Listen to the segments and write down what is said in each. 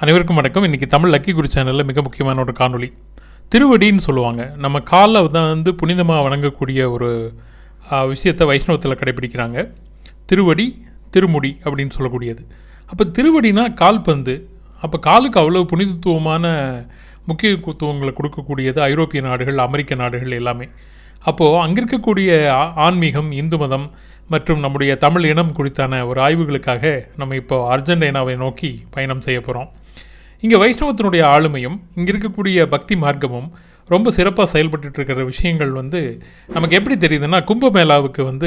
அனைவருக்கும் வணக்கம் இன்றைக்கி தமிழ் லக்கி குரு சேனலில் மிக முக்கியமான ஒரு காணொளி திருவடின்னு சொல்லுவாங்க நம்ம காலில் தான் வந்து புனிதமாக வணங்கக்கூடிய ஒரு ஆ, விஷயத்தை வைஷ்ணவத்தில் கடைபிடிக்கிறாங்க திருவடி திருமுடி அப்படின்னு சொல்லக்கூடியது அப்போ திருவடினா கால்பந்து அப்போ காலுக்கு அவ்வளோ புனிதத்துவமான முக்கியத்துவங்களை கொடுக்கக்கூடியது ஐரோப்பிய நாடுகள் அமெரிக்க நாடுகள் எல்லாமே அப்போது அங்கே இருக்கக்கூடிய ஆ- ஆன்மீகம் இந்து மதம் மற்றும் நம்முடைய தமிழ் இனம் குறித்தான ஒரு ஆய்வுகளுக்காக நம்ம இப்போ அர்ஜென்டினாவை நோக்கி பயணம் செய்ய போகிறோம் இங்கே வைஷ்ணவத்தினுடைய ஆளுமையும் இங்கே இருக்கக்கூடிய பக்தி மார்க்கமும் ரொம்ப சிறப்பாக செயல்பட்டுட்டு இருக்கிற விஷயங்கள் வந்து நமக்கு எப்படி தெரியுதுன்னா கும்பமேளாவுக்கு வந்து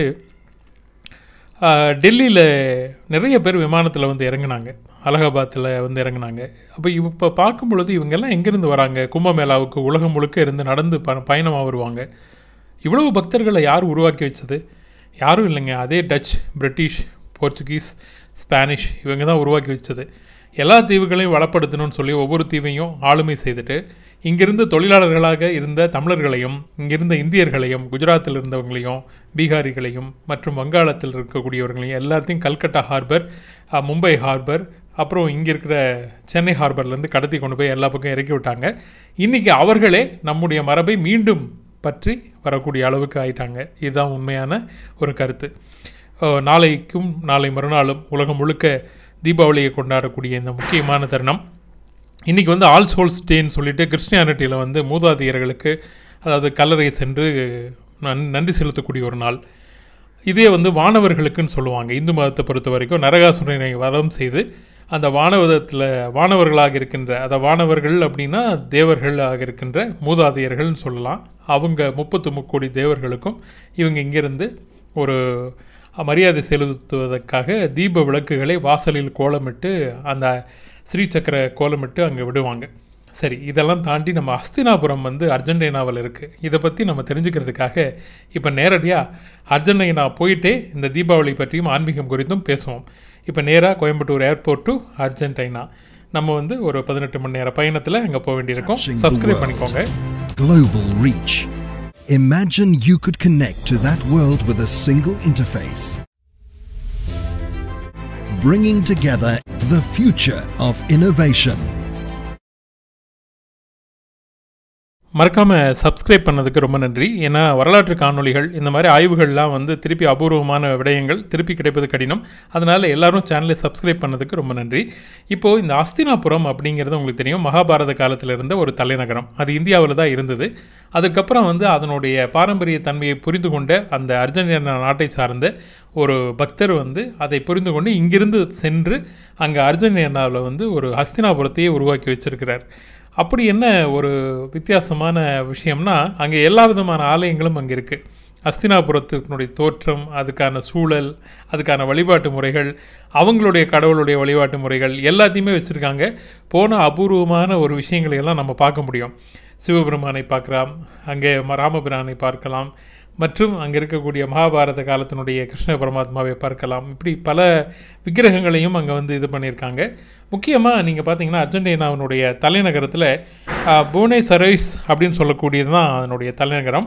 டெல்லியில் நிறைய பேர் விமானத்தில் வந்து இறங்குனாங்க அலகாபாத்தில் வந்து இறங்குனாங்க அப்போ இப்போ பார்க்கும் பொழுது இவங்கெல்லாம் எங்கேருந்து வராங்க கும்பமேளாவுக்கு உலகம் முழுக்க இருந்து நடந்து ப பயணமாக வருவாங்க இவ்வளவு பக்தர்களை யார் உருவாக்கி வச்சது யாரும் இல்லைங்க அதே டச் பிரிட்டிஷ் போர்ச்சுகீஸ் ஸ்பானிஷ் இவங்க தான் உருவாக்கி வச்சது எல்லா தீவுகளையும் வளப்படுத்தணும்னு சொல்லி ஒவ்வொரு தீவையும் ஆளுமை செய்துட்டு இங்கிருந்த தொழிலாளர்களாக இருந்த தமிழர்களையும் இங்கிருந்த இந்தியர்களையும் குஜராத்தில் இருந்தவங்களையும் பீகாரிகளையும் மற்றும் வங்காளத்தில் இருக்கக்கூடியவர்களையும் எல்லாத்தையும் கல்கட்டா ஹார்பர் அஹ், மும்பை ஹார்பர் அப்புறம் இங்கே இருக்கிற சென்னை ஹார்பர்லேருந்து கடத்தி கொண்டு போய் எல்லா பக்கம் இறக்கி விட்டாங்க இன்றைக்கி அவர்களே நம்முடைய மரபை மீண்டும் பற்றி வரக்கூடிய அளவுக்கு ஆயிட்டாங்க இதுதான் உண்மையான ஒரு கருத்து அஹ், நாளைக்கும் நாளை மறுநாளும் உலகம் முழுக்க தீபாவளியை கொண்டாடக்கூடிய இந்த முக்கியமான தருணம் இன்றைக்கி வந்து ஆல் சோல்ஸ் டேன்னு சொல்லிட்டு கிறிஸ்டியானிட்டியில் வந்து மூதாதையர்களுக்கு அதாவது கல்லறை சென்று நன் நன்றி செலுத்தக்கூடிய ஒரு நாள் இதே வந்து வானவர்களுக்குன்னு சொல்லுவாங்க இந்து மதத்தை பொறுத்த வரைக்கும் நரகாசுரனை வதம் செய்து அந்த வானவதத்தில் வானவர்களாக இருக்கின்ற அந்த வானவர்கள் அப்படின்னா தேவர்களாக இருக்கின்ற மூதாதையர்கள்னு சொல்லலாம் அவங்க முப்பத்து முக்கோடி தேவர்களுக்கும் இவங்க இங்கிருந்து ஒரு மரியாதை செலுத்துவதற்காக தீப விளக்குகளை வாசலில் கோலமிட்டு அந்த ஸ்ரீசக்கர கோலமிட்டு அங்கே விடுவாங்க சரி இதெல்லாம் தாண்டி நம்ம அஸ்தினாபுரம் வந்து அர்ஜென்டினாவில் இருக்குது இதை பற்றி நம்ம தெரிஞ்சுக்கிறதுக்காக இப்போ நேரடியாக அர்ஜென்டினா போயிட்டே இந்த தீபாவளி பற்றியும் ஆன்மீகம் குறித்தும் பேசுவோம் இப்போ நேராக கோயம்புத்தூர் ஏர்போர்ட் டு அர்ஜென்டினா நம்ம வந்து ஒரு பதினெட்டு மணி நேர பயணத்தில் அங்கே போக வேண்டியிருக்கும் Touching the சப்ஸ்கிரைப் world. பண்ணிக்கோங்க Global reach. Imagine you could connect to that world with a single interface. Bringing together the future of innovation. மறக்காமல் சப்ஸ்கிரைப் பண்ணதுக்கு ரொம்ப நன்றி ஏன்னா வரலாற்று காணொளிகள் இந்த மாதிரி ஆய்வுகள்லாம் வந்து திருப்பி அபூர்வமான விடயங்கள் திருப்பி கிடைப்பது கடினம் அதனால் எல்லாரும் சேனலை சப்ஸ்கிரைப் பண்ணதுக்கு ரொம்ப நன்றி இப்போது இந்த அஸ்தினாபுரம் அப்படிங்கிறது உங்களுக்கு தெரியும் மகாபாரத காலத்தில் இருந்த ஒரு தலைநகரம் அது இந்தியாவில் தான் இருந்தது அதுக்கப்புறம் வந்து அதனுடைய பாரம்பரிய தன்மையை புரிந்து கொண்ட அந்த அர்ஜென்டினா நாட்டை சார்ந்த ஒரு பக்தர் வந்து அதை புரிந்து கொண்டு இங்கிருந்து சென்று அங்கே அர்ஜென்டினாவில் வந்து ஒரு ஹஸ்தினாபுரத்தையே உருவாக்கி வச்சிருக்கிறார் அப்படி என்ன ஒரு வித்தியாசமான விஷயம்னா அங்கே எல்லா விதமான ஆலயங்களும் அங்கே இருக்குது அஸ்தினாபுரத்தினுடைய தோற்றம் அதுக்கான சூழல் அதுக்கான வழிபாட்டு முறைகள் அவங்களுடைய கடவுளுடைய வழிபாட்டு முறைகள் எல்லாத்தையுமே வச்சுருக்காங்க போன அபூர்வமான ஒரு விஷயங்களை எல்லாம் நம்ம பார்க்க முடியும் சிவபெருமானை பார்க்கலாம் அங்கே ம- ராமபிரானை பார்க்கலாம் மற்றும் அங்கே இருக்கக்கூடிய மகாபாரத காலத்தினுடைய கிருஷ்ண பரமாத்மாவை பார்க்கலாம் இப்படி பல விக்கிரகங்களையும் அங்கே வந்து இது பண்ணியிருக்காங்க முக்கியமாக நீங்கள் பார்த்தீங்கன்னா அர்ஜென்டினாவினுடைய தலைநகரத்தில் புவனேஸ் அரைஸ் அப்படின்னு சொல்லக்கூடியது தான் அதனுடைய தலைநகரம்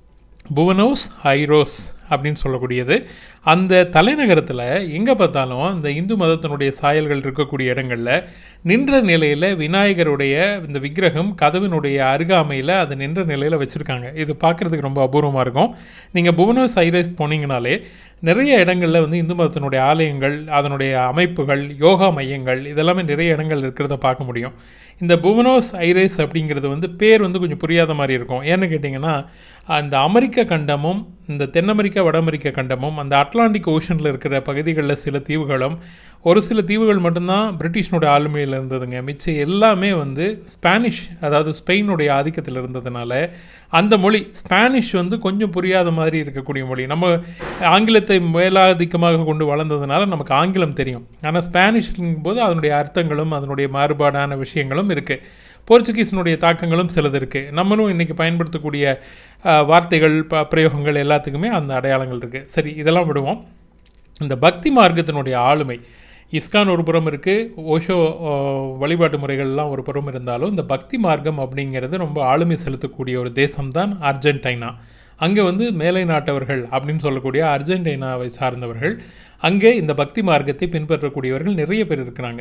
புவனோஸ் ஐரோஸ் அப்படின்னு சொல்லக்கூடியது அந்த தலைநகரத்தில் எங்கே பார்த்தாலும் இந்த இந்து மதத்தினுடைய சாயல்கள் இருக்கக்கூடிய இடங்களில் நின்ற நிலையில் விநாயகருடைய இந்த விக்கிரகம் கதவினுடைய அருகாமையில் அது நின்ற நிலையில் வச்சுருக்காங்க இது பார்க்குறதுக்கு ரொம்ப அபூர்வமாக இருக்கும் நீங்கள் புவனோஸ் ஐரஸ் போனீங்கனாலே நிறைய இடங்களில் வந்து இந்து மதத்தினுடைய ஆலயங்கள் அதனுடைய அமைப்புகள் யோகா மையங்கள் இதெல்லாமே நிறைய இடங்கள் இருக்கிறத பார்க்க முடியும் இந்த புவனோஸ் ஐரேஸ் அப்படிங்கிறது வந்து பேர் வந்து கொஞ்சம் புரியாத மாதிரி இருக்கும் ஏன்னு கேட்டிங்கன்னா அந்த அமெரிக்க கண்டமும் இந்த தென் அமெரிக்கா வட அமெரிக்க கண்டமும் அந்த அட்லாண்டிக் ஓஷனில் இருக்கிற பகுதிகளில் சில தீவுகளும் ஒரு சில தீவுகள் மட்டும்தான் பிரிட்டிஷ்னுடைய ஆளுமையில் இருந்ததுங்க மிச்சம் எல்லாமே வந்து ஸ்பானிஷ் அதாவது ஸ்பெயினுடைய ஆதிக்கத்தில் இருந்ததுனால அந்த மொழி ஸ்பானிஷ் வந்து கொஞ்சம் புரியாத மாதிரி இருக்கக்கூடிய மொழி நம்ம ஆங்கிலத்தை மேலாதிக்கமாக கொண்டு வளர்ந்ததுனால நமக்கு ஆங்கிலம் தெரியும் ஆனால் ஸ்பானிஷ்ங்கும் போது அதனுடைய அர்த்தங்களும் அதனுடைய மாறுபாடான விஷயங்களும் இருக்குது போர்ச்சுகீஸினுடைய தாக்கங்களும் சிலது இருக்குது நம்மளும் இன்றைக்கி பயன்படுத்தக்கூடிய அஹ், வார்த்தைகள் ப பிரயோகங்கள் எல்லாத்துக்குமே அந்த அடையாளங்கள் இருக்குது சரி இதெல்லாம் விடுவோம் இந்த பக்தி மார்க்கத்தினுடைய ஆளுமை இஸ்கான் ஒரு புறம் இருக்குது ஓஷோ அஹ், வழிபாட்டு முறைகள்லாம் ஒரு புறம் இருந்தாலும் இந்த பக்தி மார்க்கம் அப்படிங்கிறது ரொம்ப ஆளுமை செலுத்தக்கூடிய ஒரு தேசம்தான் அர்ஜென்டைனா அங்கே வந்து மேலை நாட்டவர்கள் அப்படின்னு சொல்லக்கூடிய அர்ஜென்டினாவை சார்ந்தவர்கள் அங்கே இந்த பக்தி மார்க்கத்தை பின்பற்றக்கூடியவர்கள் நிறைய பேர் இருக்கிறாங்க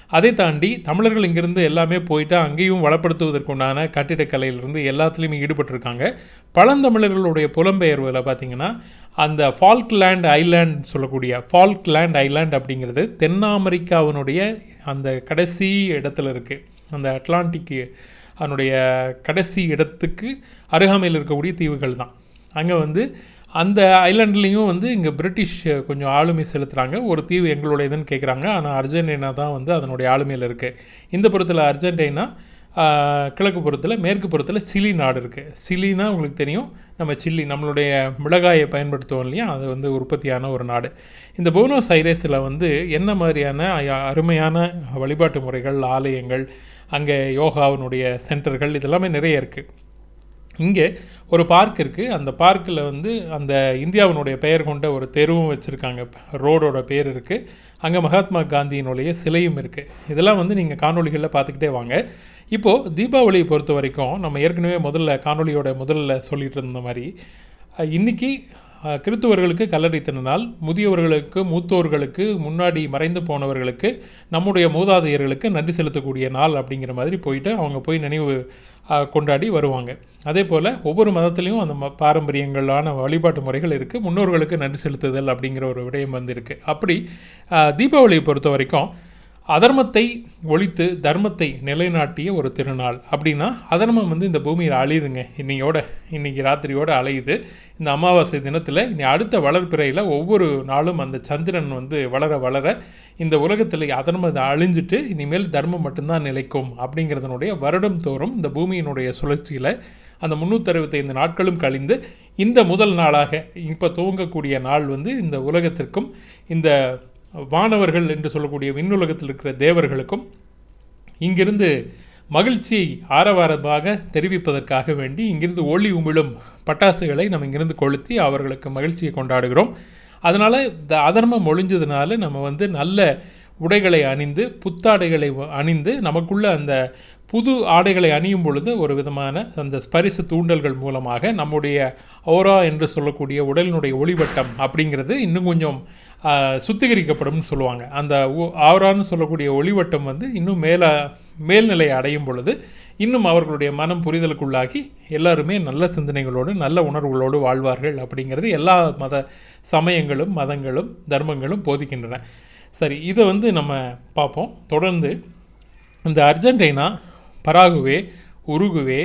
அதை தாண்டி தமிழர்கள் இங்கிருந்து எல்லாமே போயிட்டு அங்கேயும் வளப்படுத்துவதற்குண்டான கட்டிடக்கலையிலிருந்து எல்லாத்துலேயுமே ஈடுபட்டிருக்காங்க பழந்தமிழர்களுடைய புலம்பெயர்வில் பார்த்தீங்கன்னா அந்த ஃபால்க்லேண்ட் ஐலாண்ட் சொல்லக்கூடிய ஃபால்க்லேண்ட் ஐலாண்ட் அப்படிங்கிறது தென் அமெரிக்காவினுடைய அந்த கடைசி இடத்துல இருக்குது அந்த அட்லாண்டிக் அதனுடைய கடைசி இடத்துக்கு அருகாமையில் இருக்கக்கூடிய தீவுகள் தான் அங்கே வந்து அந்த ஐலாண்ட்லேயும் வந்து இங்கே பிரிட்டிஷ் கொஞ்சம் ஆளுமை செலுத்துகிறாங்க ஒரு தீவு எங்களுடையதுன்னு கேட்குறாங்க ஆனால் அர்ஜென்டினா தான் வந்து அதனுடைய ஆளுமையில் இருக்குது இந்த புறத்தில் அர்ஜென்டினா ஆஹ், கிழக்கு புறத்தில் மேற்கு புறத்தில் சிலி நாடு இருக்குது சிலினா உங்களுக்கு தெரியும் நம்ம சில்லி நம்மளுடைய மிளகாயை பயன்படுத்துவோம் இல்லையா அது வந்து உற்பத்தியான ஒரு நாடு இந்த போனோஸ் ஐரேஸில் வந்து என்ன மாதிரியான அ- அருமையான வழிபாட்டு முறைகள் ஆலயங்கள் அங்கே யோகாவினுடைய சென்டர்கள் இதெல்லாமே நிறைய இருக்குது இங்கே ஒரு பார்க் இருக்குது அந்த பார்க்கில் வந்து அந்த இந்தியாவினுடைய பெயர் கொண்ட ஒரு தெருவும் வச்சுருக்காங்க ரோடோட பேர் இருக்குது அங்கே மகாத்மா காந்தியினுடைய சிலையும் இருக்குது இதெல்லாம் வந்து நீங்கள் காணொளிகளில் பார்த்துக்கிட்டே வாங்க இப்போது தீபாவளியை பொறுத்த வரைக்கும் நம்ம ஏற்கனவே முதல்ல காணொளியோட முதல்ல சொல்லிட்டு இருந்த மாதிரி அஹ், இன்னைக்கு அஹ், கிறித்துவர்களுக்கு கல்லறை திருநாள் முதியவர்களுக்கு மூத்தோர்களுக்கு முன்னாடி மறைந்து போனவர்களுக்கு நம்முடைய மூதாதையர்களுக்கு நன்றி செலுத்தக்கூடிய நாள் அப்படிங்கிற மாதிரி போயிட்டு அவங்க போய் நினைவு அஹ், கொண்டாடி வருவாங்க அதே போல் ஒவ்வொரு மதத்துலேயும் அந்த ம- பாரம்பரியங்களான வழிபாட்டு முறைகள் இருக்குது முன்னோர்களுக்கு நன்றி செலுத்துதல் அப்படிங்கிற ஒரு விடயம் வந்து இருக்குது அப்படி அஹ், தீபாவளியை பொறுத்த வரைக்கும் அதர்மத்தை ஒழித்து தர்மத்தை நிலைநாட்டிய ஒரு திருநாள் அப்படின்னா அதர்மம் வந்து இந்த பூமியில் அழியுதுங்க இன்னையோட இன்னைக்கு ராத்திரியோட அலையுது இந்த அமாவாசை தினத்தில் இனி அடுத்த வளர்ப்பிறையில் ஒவ்வொரு நாளும் அந்த சந்திரன் வந்து வளர வளர இந்த உலகத்தில் அதர்மம் அழிஞ்சிட்டு இனிமேல் தர்மம் மட்டும்தான் நிலைக்கும் அப்படிங்கிறதனுடைய வருடம் தோறும் இந்த பூமியினுடைய சுழற்சியில் அந்த முந்நூற்றறுபத்தைந்து நாட்களும் கழிந்து இந்த முதல் நாளாக இப்போ துவங்கக்கூடிய நாள் வந்து இந்த உலகத்திற்கும் இந்த வானவர்கள் என்று சொல்லக்கூடிய விண்ணுலகத்தில் இருக்கிற தேவர்களுக்கும் இங்கிருந்து மகிழ்ச்சியை ஆரவாரமாக தெரிவிப்பதற்காக வேண்டி இங்கிருந்து ஒளி உமிழும் பட்டாசுகளை நம்ம இங்கிருந்து கொளுத்தி அவர்களுக்கு மகிழ்ச்சியை கொண்டாடுகிறோம் அதனால் இந்த அதர்மம் ஒழிஞ்சதுனால நம்ம வந்து நல்ல உடைகளை அணிந்து புத்தாடைகளை வ- அணிந்து நமக்குள்ள அந்த புது ஆடைகளை அணியும் பொழுது ஒரு விதமான அந்த ஸ்பரிசு தூண்டல்கள் மூலமாக நம்முடைய ஓரா என்று சொல்லக்கூடிய உடலினுடைய ஒளிவட்டம் அப்படிங்கிறது இன்னும் கொஞ்சம் ஆ, சுத்திகரிக்கப்படும்னு சொல்லுவாங்க அந்த ஒ- ஆவரான்னு சொல்லக்கூடிய ஒளிவட்டம் வந்து இன்னும் மேலே மேல்நிலை அடையும் பொழுது இன்னும் அவர்களுடைய மனம் புரிதலுக்குள்ளாகி எல்லாருமே நல்ல சிந்தனைகளோடு நல்ல உணர்வுகளோடு வாழ்வார்கள் அப்படிங்கிறது எல்லா மத சமயங்களும் மதங்களும் தர்மங்களும் போதிக்கின்றன சரி இதை வந்து நம்ம பார்ப்போம் தொடர்ந்து இந்த அர்ஜென்டினா பராகுவே உருகுவே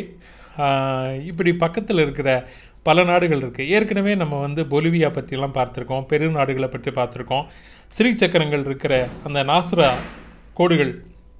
ஆஹ், இப்படி பக்கத்தில் இருக்கிற பல நாடுகள் இருக்குது ஏற்கனவே நம்ம வந்து பொலிவியா பற்றிலாம் பார்த்துருக்கோம் பெரு நாடுகளை பற்றி பார்த்துருக்கோம் ஸ்ரீ சக்கரங்கள் இருக்கிற அந்த நாஸ்ரா கோடுகள்